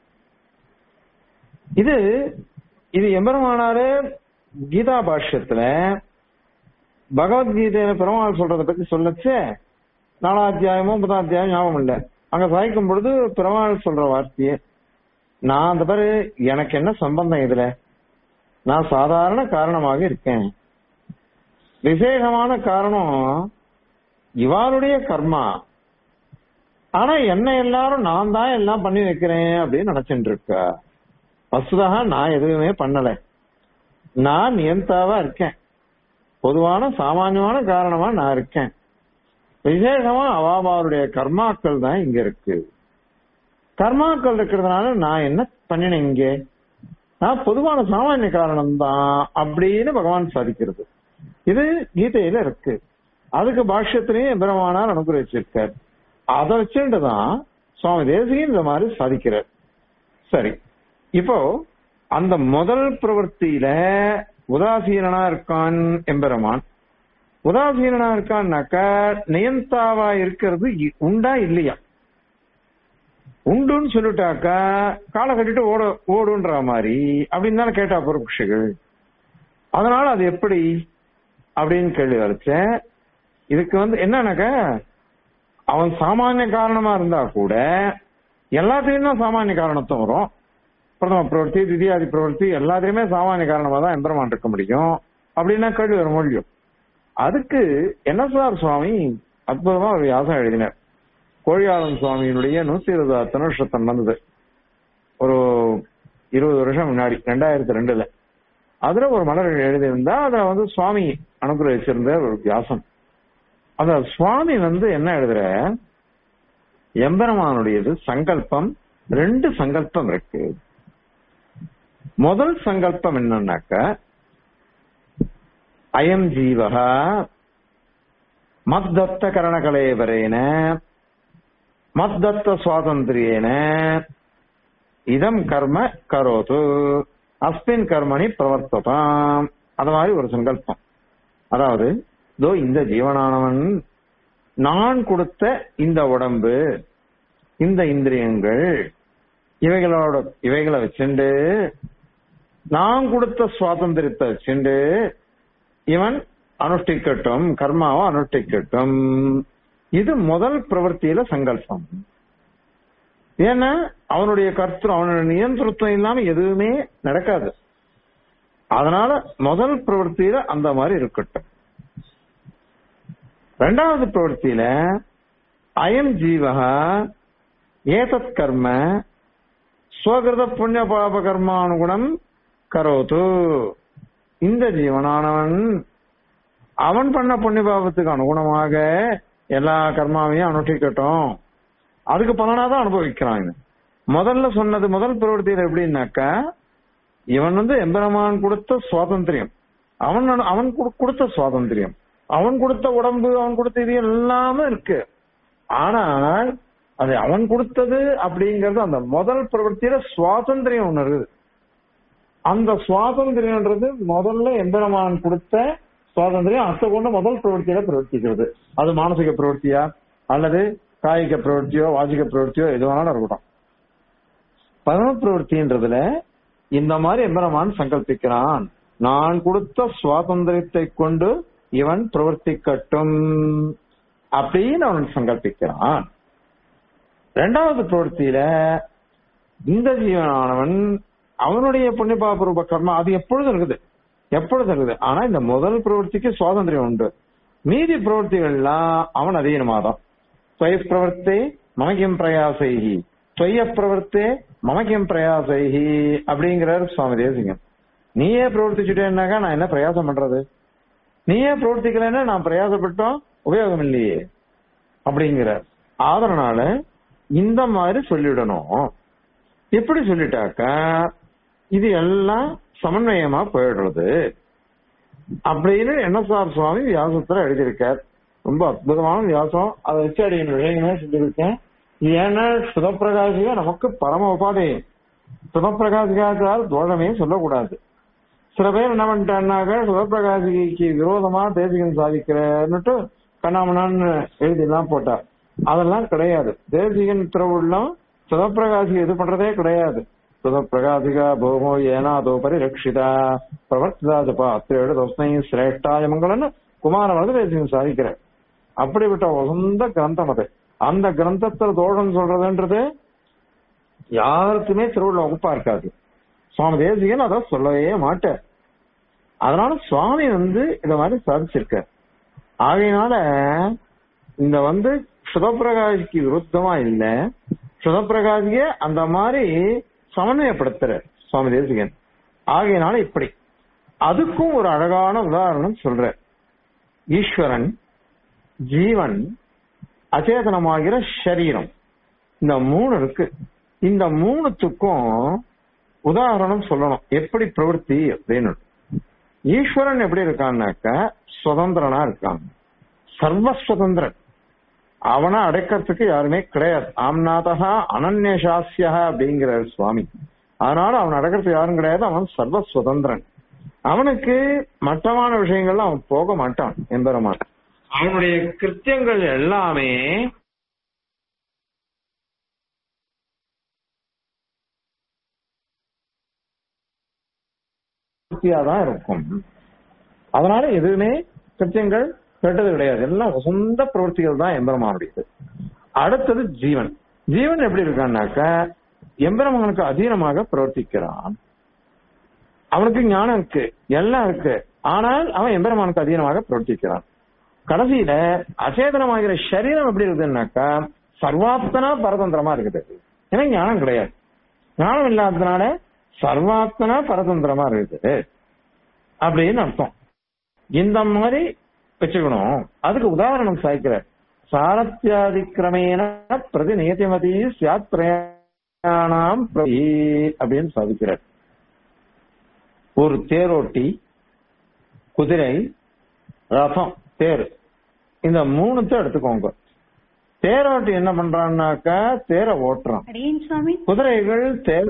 இது இது எம்பெருமானாரு கீதா பாஷ்யத்துல பகவத்கீதையில பெருமாள் சொல்றத பத்தி சொல்லச்சு நாலாம் அத்தியாயமோ முதலாம் அத்தியாயம் ஞாபகம் இல்ல அங்க சாய்க்கும் பொழுது பெருமாள் சொல்ற வார்த்தையே நான் அந்த பாரு எனக்கு என்ன சம்பந்தம் இதுல நான் சாதாரண காரணமாக இருக்கேன் விசேஷமான காரணம் இவாளுடைய கர்மா ஆனா என்ன எல்லாரும் நான் தான் எல்லாம் பண்ணி வைக்கிறேன் அப்படின்னு நினைச்சுட்டு இருக்கா வசுதா நான் எதுவுமே பண்ணல நான் நியந்தாவா இருக்கேன் பொதுவான சாமானியமான காரணமா நான் இருக்கேன் விசேஷமா அவாபாருடைய கர்மாக்கள் தான் இங்க இருக்கு கர்மாக்கள் இருக்கிறதுனால நான் என்ன பண்ணினேன் இங்கே நான் பொதுவான சாமானிய காரணம் தான் அப்படின்னு பகவான் சாதிக்கிறது இது கீதையில இருக்கு அதுக்கு பாஷ்யத்திலையும் பிரமானார் அனுகிரகிச்சிருக்கார் அதை வச்சுட்டு தான் சுவாமி தேசியம் இந்த மாதிரி சாதிக்கிறார் சரி இப்போ அந்த முதல் பிரவൃத்தியில உதாசீனனா இருக்கான் எம்பெருமான் உதாசீனனா இருக்கான்னாக்கா நியந்தாவா இருக்கிறது இ- உண்டா இல்லையா உண்டுன்னு சொல்லிட்டாக்கா காலை கட்டிட்டு ஓட ஓடுன்ற மாதிரி அப்படின்னு தானே கேட்டா பொறுப்புஷிகள் அதனால அது எப்படி அப்படின்னு கேள்வி வரைச்சேன் இதுக்கு வந்து என்னன்னாக்கா அவன் சாமானிய காரணமா இருந்தா கூட எல்லாத்தையும் தான் சாமானிய காரணத்தும் வரும் பிரதம பிரவர்த்தி திதியாதி பிரவர்த்தி எல்லாத்தையுமே சாமானிய காரணமா தான் எம்பெருமான் இருக்க முடியும் அப்படின்னா கேள்வி வர முடியும் அதுக்கு என்எஸ்ஆர் சுவாமி அற்புதமா ஒரு வியாசம் எழுதினார் கோழியாளன் சுவாமியினுடைய நூத்தி இருபது தனுஷத்தம் நடந்தது ஒரு இருபது வருஷம் முன்னாடி ரெண்டாயிரத்தி ரெண்டுல அதுல ஒரு மலர் எழுதியிருந்தா அதுல வந்து சுவாமி அனுகிரகிச்சிருந்த ஒரு வியாசம் அந்த சுவாமி வந்து என்ன எழுதுற எம்பெருமானுடையது சங்கல்பம் ரெண்டு சங்கல்பம் இருக்கு முதல் சங்கல்பம் என்னன்னாக்க அயம் ஜீவக மத்தத்த கரணகலேவரேன மத்தத்த சுவாதந்திரியேன இதம் கர்ம கரோது அஸ்மின் கர்மணி பிரவர்த்ததாம் அது மாதிரி ஒரு சங்கல்பம் அதாவது இதோ இந்த ஜீவனானவன் நான் கொடுத்த இந்த உடம்பு இந்த இந்திரியங்கள் இவைகளோட இவைகளை வச்சுண்டு நான் கொடுத்த சுவாதந்திரத்தை வச்சுண்டு இவன் அனுஷ்டிக்கட்டும் கர்மாவை அனுஷ்டிக்கட்டும் இது முதல் பிரவர்த்தியில சங்கல்பம் ஏன்னா அவனுடைய கர்த்தம் அவனுடைய நியந்திரத்துவம் இல்லாம எதுவுமே நடக்காது அதனால முதல் பிரவர்த்தியில அந்த மாதிரி இருக்கட்டும் ரெண்டாவது பிரவர்த்தியில அயம் ஜீவகா ஏதத் கர்ம ஸ்வகிருத புண்ணிய பாப கர்மானுகுணம் கரோது இந்த ஜீவனானவன் அவன் பண்ண புண்ணிய பாபத்துக்கு அனுகுணமாக எல்லா கர்மாவையும் அனுஷ்டிக்கட்டும் அதுக்கு பலனாதான் அனுபவிக்கிறான் இவன். முதல்ல சொன்னது முதல் பிரவர்த்தியில எப்படின்னாக்கா இவன் வந்து எம்பெருமான் கொடுத்த சுவாதந்திரியம் அவன் அனு- அவன் கொடு- கொடுத்த சுவாதந்திரியம் அவன் கொடுத்த உடம்பு அவன் கொடுத்த இது எல்லாமே இருக்கு ஆனால் அது அவன் கொடுத்தது அப்படிங்கறது அந்த முதல் பிரவர்த்தியில சுவாதந்திரியம் ஒண்ணு இருக்குது அந்த சுவாதந்திரம்ன்றது முதல்ல எம்பெருமான் கொடுத்த சுவாதந்திரம் அத்தை கொண்டு முதல் பிரவர்த்தியில பிரவர்த்திக்கிறது அது மானசிக பிரவர்த்தியா அல்லது காய்க பிரவர்த்தியோ வாசிக பிரவர்த்தியோ எது வேணாலும் இருக்கட்டும் பரம பிரவர்த்தின்றதுல இந்த மாதிரி எம்பெருமான் சங்கல்பிக்கிறான் நான் கொடுத்த சுவாதந்திரத்தை கொண்டு இவன் பிரவர்த்திக்கட்டும் அப்படின்னு அவன் சங்கல்பிக்கிறான் இரண்டாவது பிரவர்த்தியில இந்த ஜீவனானவன் அவனுடைய புண்ணியபாப ரூப கர்மா அது எப்பொழுதும் இருக்குது எப்பொழுதும் இருக்குது ஆனா இந்த முதல் பிரவர்த்திக்கு சுவாதந்திரம் உண்டு மீதி பிரவர்த்திகள்லாம் அவன் அதீனமாதான் துவய பிரவர்த்தே மமகிம் பிரயாசைகி துவய பிரவர்த்தே மமகிம் பிரயாசைகி அப்படிங்கிறார் சுவாமி தேசிகன் நீயே பிரவர்த்திச்சுட்டேன்னாக்கா நான் என்ன பிரயாசம் பண்றது நீயே பிரவர்த்திக்கலைன்னா நான் பிரயாசப்பட்டோம் உபயோகம் இல்லையே அப்படிங்கிறார் அதனால இந்த மாதிரி சொல்லிடணும் இப்படி சொல்லிட்டாக்கா இது எல்லாம் சமன்வயமா போயிடுறது அப்படின்னு என்எஸ்ஆர் சுவாமி வியாசத்துல எழுதியிருக்கார் ரொம்ப அற்புதமான வியாசம் அதை வச்சு அடியின் விஷயமே சொல்லியிருக்கேன் இது ஏன்னா சுதப்பிரகாசிகா நமக்கு பரம உபாதை சுதப்பிரகாசிகாச்சார் தோஷமே சொல்லக்கூடாது சில பேர் என்ன பண்ணிட்டான்னாக்க சுதப்பிரகாசிக்கு விரோதமா தேசிகன் சாதிக்கிறன்னுட்டு கண்ணாமண்ணான்னு எழுதிலாம் போட்டார் அதெல்லாம் கிடையாது தேசிகன் திருவுள்ளம் சுதப்பிரகாசி இது பண்றதே கிடையாது சுதப்பிரகாசிகா பூமோ ஏனாதோ பரிரட்சிதா பிரவர்த்திதா ஜபா அத்திரேடு தஸ்மை சிரேஷ்டாய மங்களன்னு குமாரவரது தேசிகன் சாதிக்கிறார் அப்படிப்பட்ட உசந்த கிரந்தம் அது அந்த கிரந்தத்துல தோஷம் சொல்றதுன்றது யாருக்குமே திருவுள்ள வகுப்பா இருக்காது சுவாமி தேசிகன் அதை சொல்லவே மாட்டார் அதனால சுவாமி வந்து இத மாதிரி சாதிச்சிருக்கார் ஆகையினால இந்த வந்து சுதப்பிரகாசிக்கு விருத்தமா இல்ல சுதப்பிரகாசிய அந்த மாதிரி சமன்வயப்படுத்துற சுவாமி தேசிகன் ஆகையினால இப்படி அதுக்கும் ஒரு அழகான உதாரணம் சொல்ற ஈஸ்வரன் ஜீவன் அச்சேதனமாகிற சரீரம் இந்த மூணு இருக்கு இந்த மூணுத்துக்கும் உதாரணம் சொல்லணும் எப்படி பிரவൃத்தி அப்படின்னு ஈஸ்வரன் எப்படி இருக்கான்னாக்க சுதந்திரனா இருக்கான் சர்வ சுதந்திரன் அவனை அடைக்கிறதுக்கு யாருமே கிடையாது ஆம்நாதகா அனன்யசாசியா அப்படிங்கிற சுவாமி அதனால அவன் அடக்கிறதுக்கு யாரும் கிடையாது அவன் சர்வ சுதந்திரன் அவனுக்கு மட்டமான விஷயங்கள்ல அவன் போக மாட்டான் எம்பெருமான் அவனுடைய கிருத்தியங்கள் எல்லாமே தான் இருக்கும் அதனால எதுவுமே கிருத்தியங்கள் கெட்டது கிடையாது எல்லாம் சொந்த பிரவൃத்திகள் தான் எம்பெருமானுடையது அடுத்தது ஜீவன் ஜீவன் எப்படி இருக்கான்னாக்க எம்பெருமானுக்கு அதீனமாக பிரவர்த்திக்கிறான் அவனுக்கு ஞானம் இருக்கு எல்லாம் இருக்கு ஆனால் அவன் எம்பெருமானுக்கு அதீனமாக பிரவர்த்திக்கிறான் கடைசியில அச்சேதனமாகிற சரீரம் எப்படி இருக்குதுன்னாக்கா சர்வாத்தனா பரதந்திரமா இருக்குது ஏன்னா ஞானம் கிடையாது ஞானம் இல்லாததுனால சர்வாத்தனா பரதந்திரமா இருக்குது அப்படின்னு அர்த்தம் இந்த மாதிரி வச்சுக்கணும் அதுக்கு உதாரணம் சாய்க்கிறார் சாரத்தியாதிக்கிரமேன பிரதி நியதிமதி சியாத் பிரயாணாம் பிரதி அப்படின்னு சாதிக்கிறார் ஒரு தேரோட்டி குதிரை ரதம் தேர் இந்த மூணுத்தை எடுத்துக்கோங்க தேரோட்டி என்ன பண்றான்னாக்கா தேரை ஓட்டுறான் அடியேன் சுவாமி குதிரைகள் தேர்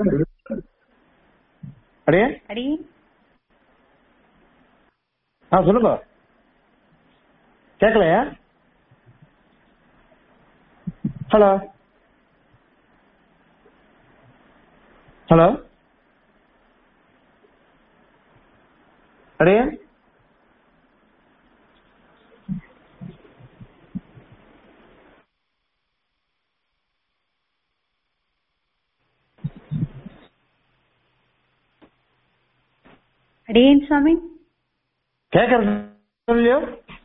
அடியே அடியேன் ஆ சொல்லுங்க கேட்கலையா ஹலோ ஹலோ அடியே அடியேன் சுவாமி கேட்கறது இல்லையோ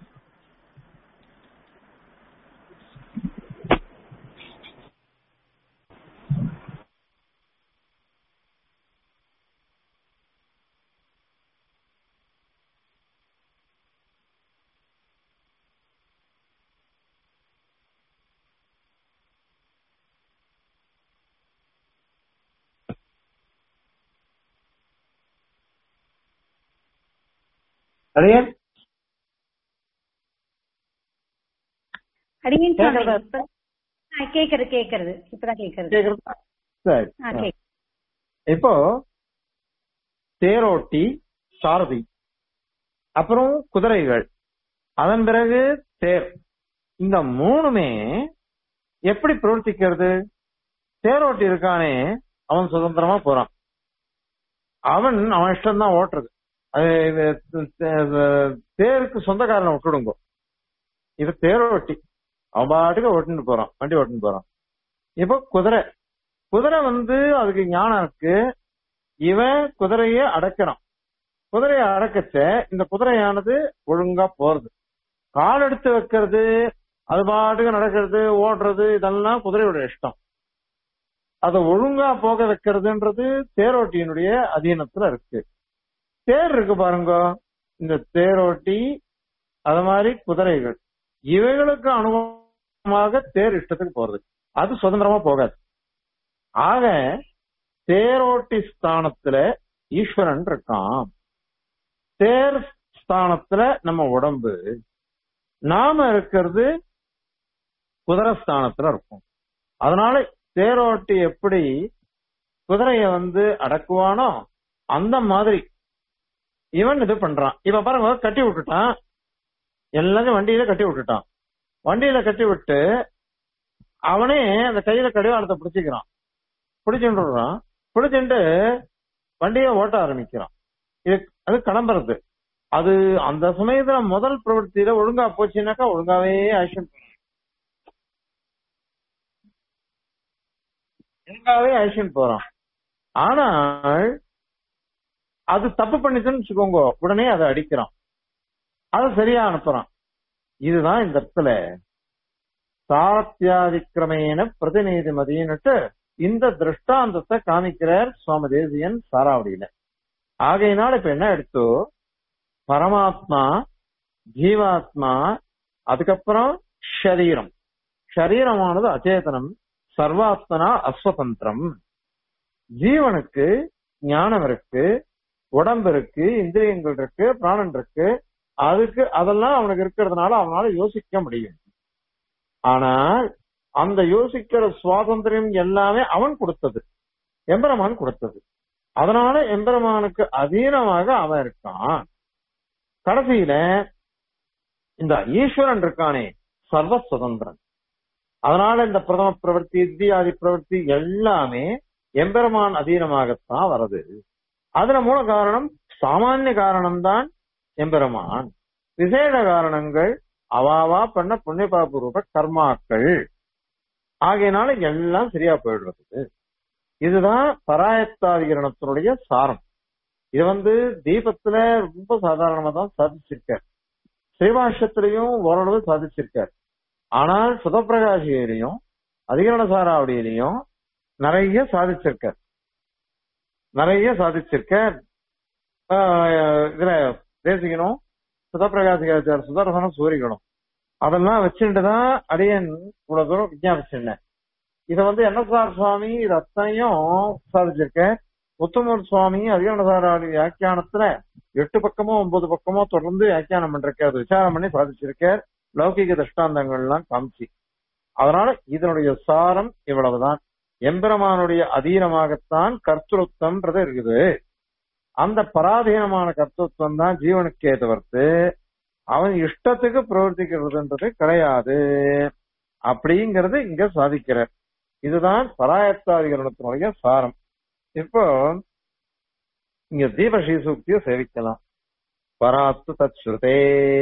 அடியே அடியேன் சுவாமி கேக்குறதா? இப்ப- ஆ, கேக்குறது கேக்குறது இப்பதான் கேக்குறது கேட்கறதா சரி ஆ, கேக்கு இப்போ தேரோட்டி சாரதி அப்புறம் குதிரைகள் அதன் பிறகு தேர் இந்த மூணுமே எப்படி பிரவர்த்திக்கிறது தேரோட்டி இருக்கானே அவன் சுதந்திரமா போறான் அவன் அவன் இஷ்டம் தான் ஓட்டுறது அது இது தே- தேருக்கு சொந்தக்காரனை விட்டுடுங்க இது தேரோட்டி அவன் பாட்டுக்கு ஓட்டுன்னு போறான் வண்டி ஓட்டுன்னு போறான் இப்போ குதிரை குதிரை வந்து அதுக்கு ஞானம் இருக்கு இவன் குதிரைய அடக்கிறான் குதிரைய அடக்கச்ச இந்த குதிரையானது ஒழுங்கா போறது கால் எடுத்து வைக்கிறது அது பாட்டுக்கு நடக்கிறது ஓடுறது இதெல்லாம் குதிரையோட இஷ்டம் அதை ஒழுங்கா போக வைக்கிறதுன்றது தேரோட்டியினுடைய அதீனத்துல இருக்கு தேர் இருக்கு பாருங்க இந்த தேரோட்டி அது மாதிரி குதிரைகள் இவைகளுக்கு அனுபவமாக தேர் இஷ்டத்துக்கு போறது அது சுதந்திரமா போகாது ஆக தேரோட்டி ஸ்தானத்துல ஈஸ்வரன் இருக்கான் தேர் ஸ்தானத்துல நம்ம உடம்பு நாம இருக்கிறது குதிரை ஸ்தானத்துல இருக்கும் அதனால தேரோட்டி எப்படி குதிரைய வந்து அடக்குவானோ அந்த மாதிரி இவன் இது பண்றான் இப்ப பாருங்க கட்டி விட்டுட்டான் எல்லாத்தையும் வண்டியில கட்டி விட்டுட்டான் வண்டியில கட்டி விட்டு அவனே அந்த கையில கடிவாளத்தை பிடிச்சிக்கிறான் பிடிச்சுட்டுறான் பிடிச்சுட்டு வண்டியை ஓட்ட ஆரம்பிக்கிறான் இது அது கிளம்புறது அது அந்த சமயத்துல முதல் பிரவൃத்தியில ஒழுங்கா போச்சுன்னாக்கா ஒழுங்காவே ஆக்ஷன் ஒழுங்காவே ஆக்ஷன் போறான் ஆனால் அது தப்பு பண்ணிச்சுன்னு வச்சுக்கோங்க உடனே அதை அடிக்கிறான் அதை சரியா அனுப்புறான் இதுதான் இந்த இடத்துல சாரத்தியாதிக்கிரமேன பிரதிநிதி மதியன்னுட்டு இந்த திருஷ்டாந்தத்தை காமிக்கிறார் சுவாமி தேசியன் சாராவடியில ஆகையினால் இப்ப என்ன எடுத்தோ பரமாத்மா ஜீவாத்மா அதுக்கப்புறம் ஷரீரம் ஷரீரமானது அச்சேதனம் சர்வாத்மனா அஸ்வதந்திரம் ஜீவனுக்கு ஞானம் இருக்கு உடம்பு இருக்கு இந்திரியங்கள் இருக்கு பிராணன் இருக்கு அதுக்கு அதெல்லாம் அவனுக்கு இருக்கிறதுனால அவனால யோசிக்க முடியும் ஆனால் அந்த யோசிக்கிற சுவாதந்திரம் எல்லாமே அவன் கொடுத்தது எம்பெருமான் கொடுத்தது அதனால எம்பெருமானுக்கு அதீனமாக அவன் இருக்கான் கடைசியில இந்த ஈஸ்வரன் இருக்கானே சர்வ சுதந்திரன் அதனால இந்த பிரதம பிரவர்த்தி இத்தியாதி பிரவர்த்தி எல்லாமே எம்பெருமான் அதீனமாகத்தான் வருது அதுல மூல காரணம் சாமானிய காரணம்தான் எம்பெருமான் விசேட காரணங்கள் அவாவா பண்ண புண்ணிய பாபூர்வ கர்மாக்கள் ஆகையினால எல்லாம் சரியா போயிடுறது இதுதான் பராயத்தாதிகரணத்தினுடைய சாரம் இது வந்து தீபத்துல ரொம்ப சாதாரணமா தான் சாதிச்சிருக்கார் ஸ்ரீபாஷ்யத்திலையும் ஓரளவு சாதிச்சிருக்கார் ஆனால் சுதப்பிரகாசியிலையும் அதிகரண சாராவடியிலையும் நிறைய சாதிச்சிருக்கார் நிறைய சாதிச்சிருக்கார் ஆஹ் இதுல தேசிக்கணும் சுதப்பிரகாசிகாச்சார சுதர்சனம் சூரிக்கணும் அதெல்லாம் வச்சுட்டு தான் அடியன் இவ்வளவு தூரம் விஞ்ஞாபிச்சிருந்தேன் இத வந்து என்எஸ்ஆர் சுவாமி இது அத்தனையும் சாதிச்சிருக்கேன் உத்தமர் சுவாமி அதிகாரசாராளி வியாக்கியானத்துல எட்டு பக்கமோ ஒன்பது பக்கமோ தொடர்ந்து வியாக்கியானம் பண்றக்க அது விசாரம் பண்ணி சாதிச்சிருக்கார் லௌகிக திருஷ்டாந்தங்கள் எல்லாம் காமிச்சு அதனால இதனுடைய சாரம் இவ்வளவுதான் எம்பெருமானுடைய அதீனமாகத்தான் கர்த்தృత్வம்ன்றது இருக்குது அந்த பராதீனமான கர்த்தృత్வம் தான் ஜீவனுக்கே தவிர்த்து அவன் இஷ்டத்துக்கு பிரவர்த்திக்கிறதுன்றது கிடையாது அப்படிங்கறது இங்க சாதிக்கிறார் இதுதான் பராயத்தாதிகரணத்தினுடைய சாரம் இப்போ இங்க தீபஸ்ரீ சூக்தியை சேவிக்கலாம் பராத்து தத் ஸ்ருதே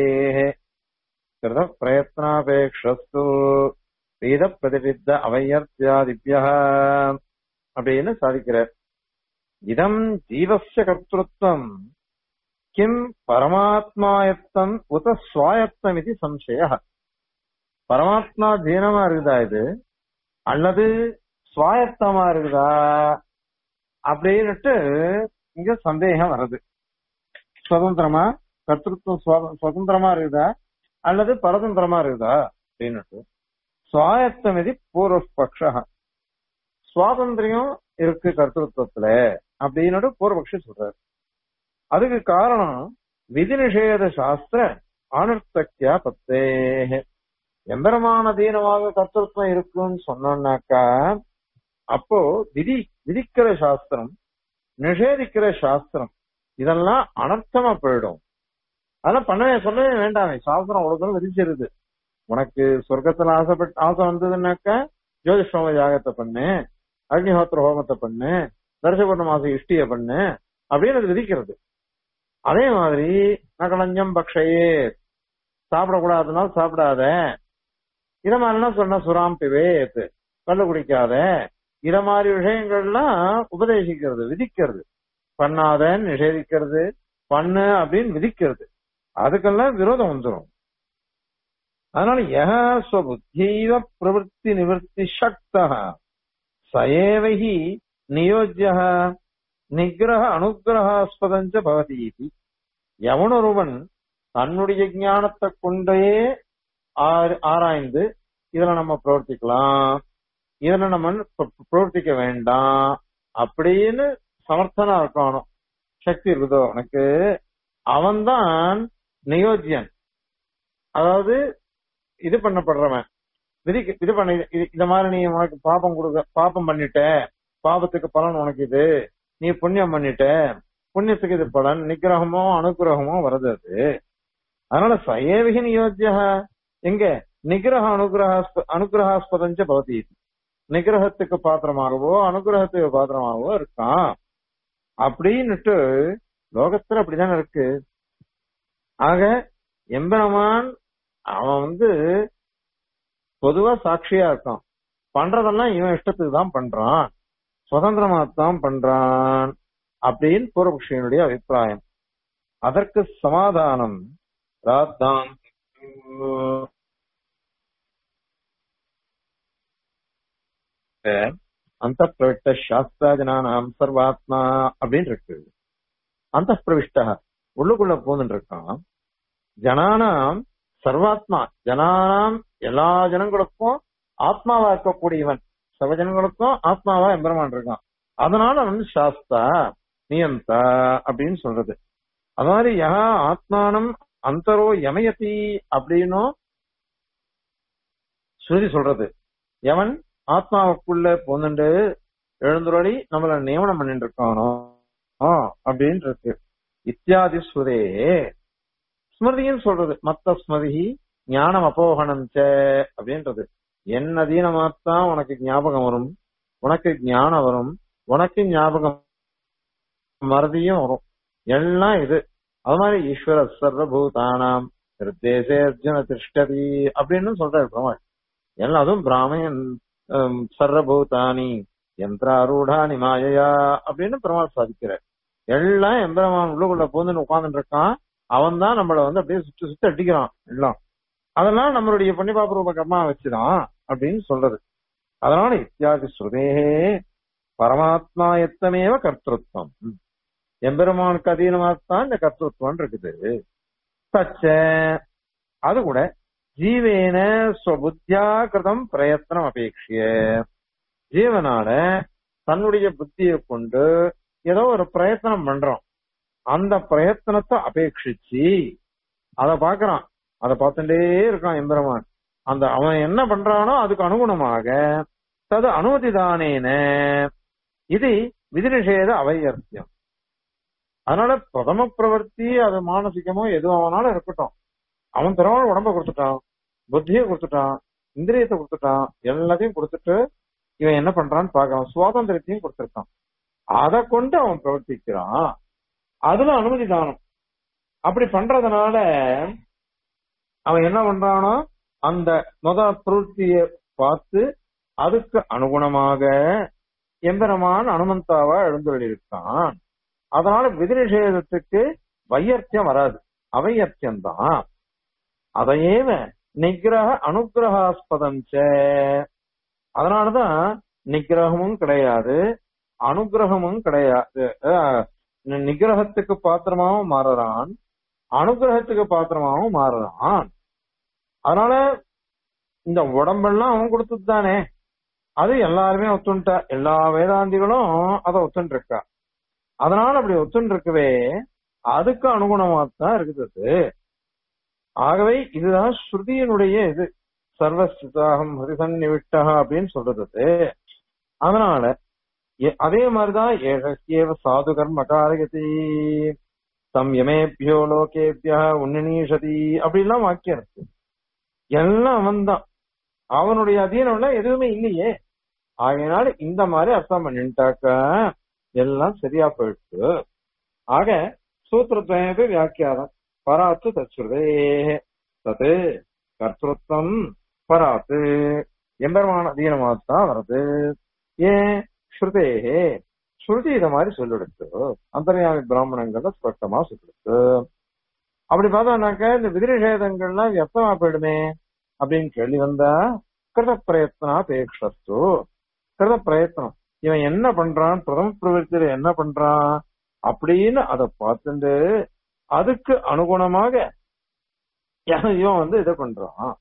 கிருத பிரயத்னாபேக்ஷஸ்து வேத பிரதிபித்த அவையர்த்தியாதிபிய அப்படின்னு சாதிக்கிறார் இதம் ஜீவஸ்ய கர்த்தృత్వం கிம் பரமாத்மாயத்தம் உத சுவாயத்தம் இது சம்சய பரமாத்மா தீனமா இருக்குதா இது அல்லது சுவாயத்தமா இருக்குதா அப்படின்னுட்டு இங்க சந்தேகம் வருது சுதந்திரமா கர்த்தத்துவம் சுவ- சுதந்திரமா இருக்குதா அல்லது பரதந்திரமா இருக்குதா அப்படின்னுட்டு சுவாயத்தம் இது பூர்வபக்ஷ சுவாதந்திரியம் இருக்கு கர்த்தத்துவத்துல அப்படின்னு பூர்வபக்ஷி சொல்றாரு அதுக்கு காரணம் விதி நிஷேத சாஸ்திர அனர்த்தக்கியா பத்தே எம்பெருமான தீனமாக கர்த்தத்துவம் இருக்குன்னு சொன்னோம்னாக்கா அப்போ விதி விதிக்கிற சாஸ்திரம் நிஷேதிக்கிற சாஸ்திரம் இதெல்லாம் அனர்த்தமா போயிடும் அதெல்லாம் பண்ணவே சொல்லவே வேண்டாமே சாஸ்திரம் அவ்வளவு தூரம் விதிச்சிருது உனக்கு சொர்க்கத்துல ஆசைப்பட்டு ஆசை வந்ததுன்னாக்கா ஜோதிஷ்டோம யாகத்தை பண்ணு அக்னிஹோத்திர ஹோமத்தை பண்ணு தர்சபூர்ண மாச இஷ்டிய பண்ணு அப்படின்னு அது விதிக்கிறது அதே மாதிரி நகலஞ்சம் பக்ஷையே சாப்பிடக்கூடாதுனால சாப்பிடாத இத மாதிரிலாம் சொன்ன சுறாம் பிவேத் கல்லு குடிக்காத இத மாதிரி விஷயங்கள்லாம் உபதேசிக்கிறது விதிக்கிறது பண்ணாதன்னு நிஷேதிக்கிறது பண்ணு அப்படின்னு விதிக்கிறது அதுக்கெல்லாம் விரோதம் வந்துடும் அதனால யக ஸ்வபுத்தீவ பிரவருத்தி நிவர்த்தி சக்தா சயேவகி நியோஜ்ய நிகிரக அனுகிரகாஸ்பதஞ்ச பவதி இது. எவனொருவன் தன்னுடைய ஞானத்தை கொண்டே ஆர்- ஆராய்ந்து இதுல நம்ம பிரவர்த்திக்கலாம் இதுல நம்ம பிர- பிரவர்த்திக்க வேண்டாம் அப்படின்னு சமர்த்தனா இருக்கணும் சக்தி இருக்குதோ உனக்கு அவன்தான் நியோஜ்யன் அதாவது இது பண்ணப்படுறவன் விதிக்கு இது பண்ண இது- இந்த மாதிரி நீ உனக்கு பாபம் கொடுக்க பாபம் பண்ணிட்ட பாபத்துக்கு பலன் உனக்கு இது நீ புண்ணியம் பண்ணிட்ட புண்ணியத்துக்கு இது பலன் நிகிரகமோ அனுகிரகமோ வருது அது அதனால சயேவிக நியோஜ்ய எங்க நிகிரக அனுகிரக அனுகிரகாஸ்பதஞ்ச பவதி நிகிரகத்துக்கு பாத்திரமாகவோ அனுகிரகத்துக்கு பாத்திரமாகவோ இருக்கான் அப்படின்னுட்டு லோகத்துல அப்படிதானே இருக்கு ஆக எம்பெருமான் அவன் வந்து பொதுவா சாட்சியா இருக்கான் பண்றதெல்லாம் இவன் இஷ்டத்துக்கு தான் பண்றான் சுதந்திரமா தான் பண்றான் அப்படின்னு பூர்வபக்ஷியனுடைய அபிப்பிராயம் அதற்கு சமாதானம் ராத்தான் அந்த பிரவிட்ட சாஸ்திராஜனானாம் சர்வாத்மா அப்படின்னு இருக்கு அந்த பிரவிஷ்ட உள்ளுக்குள்ள போந்துட்டு இருக்கான் ஜனானாம் சர்வாத்மா ஜனானாம் எல்லா ஜனங்களுக்கும் ஆத்மாவா இருக்கக்கூடியவன் சர்வ ஜனங்களுக்கும் ஆத்மாவா எம்பெருமான் இருக்கான் அதனால வந்து சாஸ்தா நியந்தா அப்படின்னு சொல்றது அது மாதிரி யா ஆத்மானம் அந்தரோ யமயதி அப்படின்னும் ஸ்ருதி சொல்றது எவன் ஆத்மாவுக்குள்ள போந்துண்டு எழுந்துருளி நம்மள நியமனம் பண்ணிட்டு இருக்கானோ ஆ, அப்படின்னு இருக்கு இத்தியாதி ஸ்ருதே ஸ்மிருதியும் சொல்றது மத்த ஸ்மிருதி ஞானம் அபோகணம் ச அப்படின்றது என் அதீனமாத்தான் உனக்கு ஞாபகம் வரும் உனக்கு ஞானம் வரும் உனக்கு ஞாபகம் மறதியும் வரும் எல்லாம் இது அது மாதிரி ஈஸ்வர சர்வபூதானாம் திருத்தேசே அர்ஜுன திருஷ்டதி அப்படின்னு சொல்றாரு பிரமாள் எல்லாம் அதுவும் பிராமணன் ஹம், சர்வபூதானி யந்திராரூடானி மாயையா அப்படின்னு பிரமாள் சாதிக்கிறார் எல்லாம் எம்பெருமான் உள்ளுக்குள்ள பூந்துன்னு உட்கார்ந்துட்டு இருக்கான் அவன் தான் நம்மள வந்து அப்படியே சுத்தி சுத்தி அடிக்கிறான் எல்லாம் அதெல்லாம் நம்மளுடைய புண்ணியபாபரூப கர்மா வச்சுதான் அப்படின்னு சொல்றது அதனால இத்தியாதி ஸ்ருதேகே பரமாத்மா எத்தமேவ கர்த்தృత్వం எம்பெருமானுக்கு அதீனமாகத்தான் இந்த கர்த்தృత్వం இருக்குது தச்ச அது கூட ஜீவேன ஸ்வபுத்தியா கிருதம் பிரயத்தனம் அபேட்சிய ஜீவனால தன்னுடைய புத்தியை கொண்டு ஏதோ ஒரு பிரயத்தனம் பண்றோம் அந்த பிரயத்தனத்தை அபேட்சிச்சு அத பாக்குறான் அத பார்த்துட்டே இருக்கான் எம்பெருமான் அந்த அவன் என்ன பண்றானோ அதுக்கு அனுகுணமாக தது அனுமதிதானேன இது விதிநிஷேத அவையர்த்தியம் அதனால பிரதம பிரவர்த்தி அது மானசிகமோ எதுவும் அவனால இருக்கட்டும் அவன் பெருமாள் உடம்ப கொடுத்துட்டான் புத்தியை கொடுத்துட்டான் இந்திரியத்தை கொடுத்துட்டான் எல்லாத்தையும் கொடுத்துட்டு இவன் என்ன பண்றான்னு பாக்குறான் சுவாதந்திரத்தையும் கொடுத்திருக்கான் அதை கொண்டு அவன் பிரவர்த்திக்கிறான் அதுல அனுமதி தானம் அப்படி பண்றதுனால அவன் என்ன பண்றானோ அந்த முத பிரவೃತ್ತಿய பார்த்து அதுக்கு அனுகுணமாக எம்பெருமான் அனுமந்தாவா எழுந்துள்ளிருக்கான் அதனால விதிநிஷேதத்துக்கு வையர்த்தியம் வராது அவையர்த்தியம் தான் அதையேவ நிகிரக அனுகிரகாஸ்பதம் அதனாலதான் நிகிரகமும் கிடையாது அனுகிரகமும் கிடையாது அஹ், நிகிரகத்துக்கு பாத்திரமாவும் மாறுறான் அனுகிரகத்துக்கு பாத்திரமாவும் மாறுறான் அதனால இந்த உடம்பெல்லாம் அவன் கொடுத்தது தானே அது எல்லாருமே ஒத்துண்டா எல்லா வேதாந்திகளும் அதை ஒத்துண்டு இருக்கா அதனால அப்படி ஒத்துண்டு இருக்கவே அதுக்கு அனுகுணமா தான் இருக்குது அது. ஆகவே இதுதான் ஸ்ருதியினுடைய இது சர்வஸ்தாகம் ஹரிசன்னிவிட்டா அப்படின்னு சொல்றது அது. அதனால எ- அதே மாதிரிதான் ஏகேவ சாது கர்ம காரகதி சம்யமேபியோ லோகேபியா உன்னீஷதி அப்படிலாம் வாக்கியம் இருக்கு எல்லாம் அவன்தான் அவனுடைய அதீனம்ல எதுவுமே இல்லையே ஆகையினால இந்த மாதிரி அர்த்தம் பண்ணிட்டாக்க எல்லாம் சரியா போயிடுச்சு ஆக சூத்திரத்வயமே வியாக்கியானம் பராத்து தச்சுதே தது கர்த்தృత్వం பராத்து எம்பெருமான அதீனமாகத்தான் வருது ஏன் ஸ்ருதேகே ஸ்ருதி இத மாதிரி சொல்லிடுச்சு அந்தர்யாமி பிராமணங்கள்ல ஸ்பஷ்டமா சொல்லிடுச்சு அப்படி பார்த்தோம்னாக்க இந்த விதிரிஷேதங்கள்லாம் வியர்த்தமா போயிடுமே அப்படின்னு கேள்வி வந்தா கிருத பிரயத்னா பேக்ஷஸ்து கிருத பிரயத்னம் இவன் என்ன பண்றான் பிரதம பிரவருத்தியில என்ன பண்றான் அப்படின்னு அதை பார்த்துட்டு அதுக்கு அனுகுணமாக இவன் வந்து இதை பண்றான்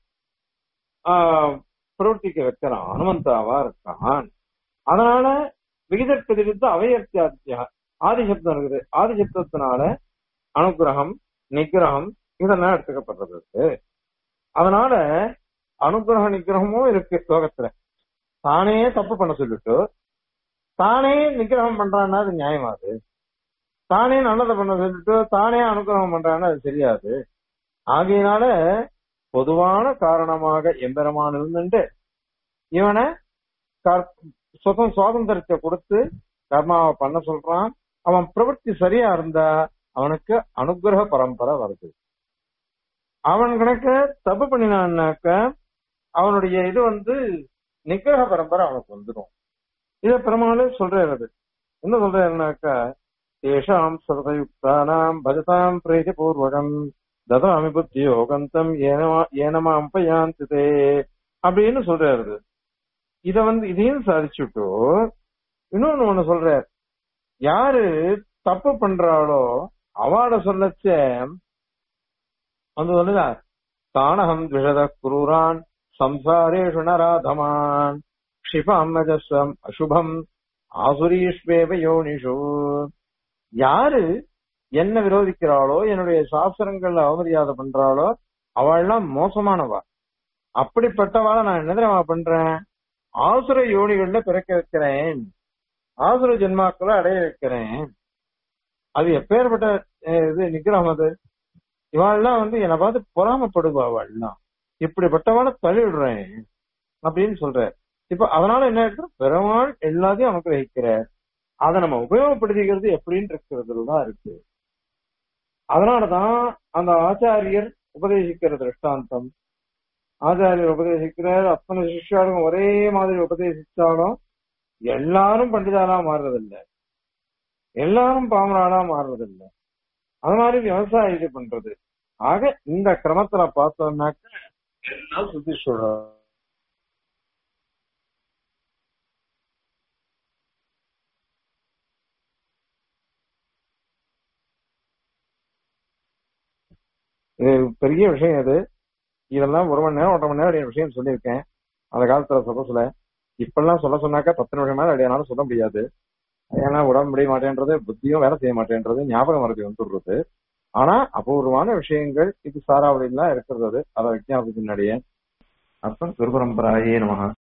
ஆஹ் பிரவர்த்திக்க வைக்கிறான் அனுமந்தாவா இருக்கான் அதனால விகிதற்கு விருத்த அவையர்த்தியா ஆதிசப்தம் இருக்குது ஆதிசப்தத்தினால அனுகிரகம் நிகிரகம் இதெல்லாம் எடுத்துக்கப்படுறது அதனால அனுகிரக நிகிரகமும் இருக்கு லோகத்துல தானே தப்பு பண்ண சொல்லிட்டு தானே நிகிரகம் பண்றான்னா அது நியாயமா அது தானே நல்லதை பண்ண சொல்லிட்டு தானே அனுகிரகம் பண்றான்னா அது சரியாது ஆகையினால பொதுவான காரணமாக எம்பெருமான் இருந்துட்டு இவனை கர்- சுதம் சுவாதந்திரத்தை கொடுத்து கர்மாவை பண்ண சொல்றான் அவன் பிரவൃத்தி சரியா இருந்தா அவனுக்கு அனுகிரக பரம்பரை வருது அவன் கணக்க தப்பு பண்ணினான்னாக்க அவனுடைய இது வந்து நிகிரக பரம்பரை அவனுக்கு வந்துடும் இத பெருமாள் சொல்றாரு என்ன சொல்றாருனாக்கா தேஷாம் சதயுக்தானாம் பஜதாம் பிரீதி பூர்வகம் ததாமி புத்தி யோகந்தம் ஏனமாம் பயாந்திதே அப்படின்னு சொல்றாரு இத வந்து இதையும் சாதிச்சுட்டு இன்னொன்னு ஒண்ணு சொல்றார் யாரு தப்பு பண்றாளோ அவாட சொல்லச்ச வந்து சொல்லுதா தானகம் துஷத குரூரான் சம்சாரேஷு நராதமான் க்ஷிபம் அஜஸ்வம் அசுபம் ஆசுரீஷ்வேவ யோனிஷு யாரு என்ன விரோதிக்கிறாளோ என்னுடைய சாஸ்திரங்கள்ல அவமரியாதை பண்றாளோ அவள்லாம் மோசமானவா அப்படிப்பட்டவாளை நான் என்ன தெரியுமா பண்றேன் ஆசுர யோனிகள்ல பிறக்க வைக்கிறேன் ஆசுர ஜென்மாக்களை அடைய வைக்கிறேன் அது எப்பேற்பட்ட அஹ், இது நிக்கிரகம் அது இவாள்லாம் வந்து என்னை பார்த்து பொறாமப்படுவா அவள்லாம் இப்படிப்பட்டவாளை தள்ளிவிடுறேன் அப்படின்னு சொல்ற இப்ப அதனால என்ன ஆயிடுச்சு பெருமாள் எல்லாத்தையும் அனுகிரகிக்கிறார் அதை நம்ம உபயோகப்படுத்திக்கிறது எப்படின்னு இருக்கிறதுல தான் இருக்கு அதனாலதான் அந்த ஆச்சாரியர் உபதேசிக்கிற திருஷ்டாந்தம் ஆச்சாரியர் உபதேசிக்கிறார் அத்தனை சிஷ்யாலும் ஒரே மாதிரி உபதேசிச்சாலும் எல்லாரும் பண்டிதாரா மாறுறதில்ல எல்லாரும் பாமராளா மாறுறது இல்ல அது மாதிரி விவசாயம் இது பண்றது ஆக இந்த கிரமத்துல பார்த்தோம்னாக்க எல்லாம் சுத்தீஸ்வரர் இது பெரிய விஷயம் இது இதெல்லாம் ஒரு மணி நேரம் ஒன்றரை மணி நேரம் அப்படியே விஷயம் சொல்லியிருக்கேன் அந்த காலத்துல சொல்ல சொல்ல இப்பெல்லாம் சொல்ல சொன்னாக்கா பத்து நிமிஷம் மேல அப்படியானாலும் சொல்ல முடியாது ஏன்னா உடம்பு முடிய மாட்டேன்றது புத்தியும் வேலை செய்ய மாட்டேன்றது ஞாபகம் மறதி வந்துடுறது ஆனா அபூர்வமான விஷயங்கள் இது சாராவளிலாம் இருக்கிறது அதை விஜயாபத்தினுடைய அப்புறம் குரு பரம்பராயே நமக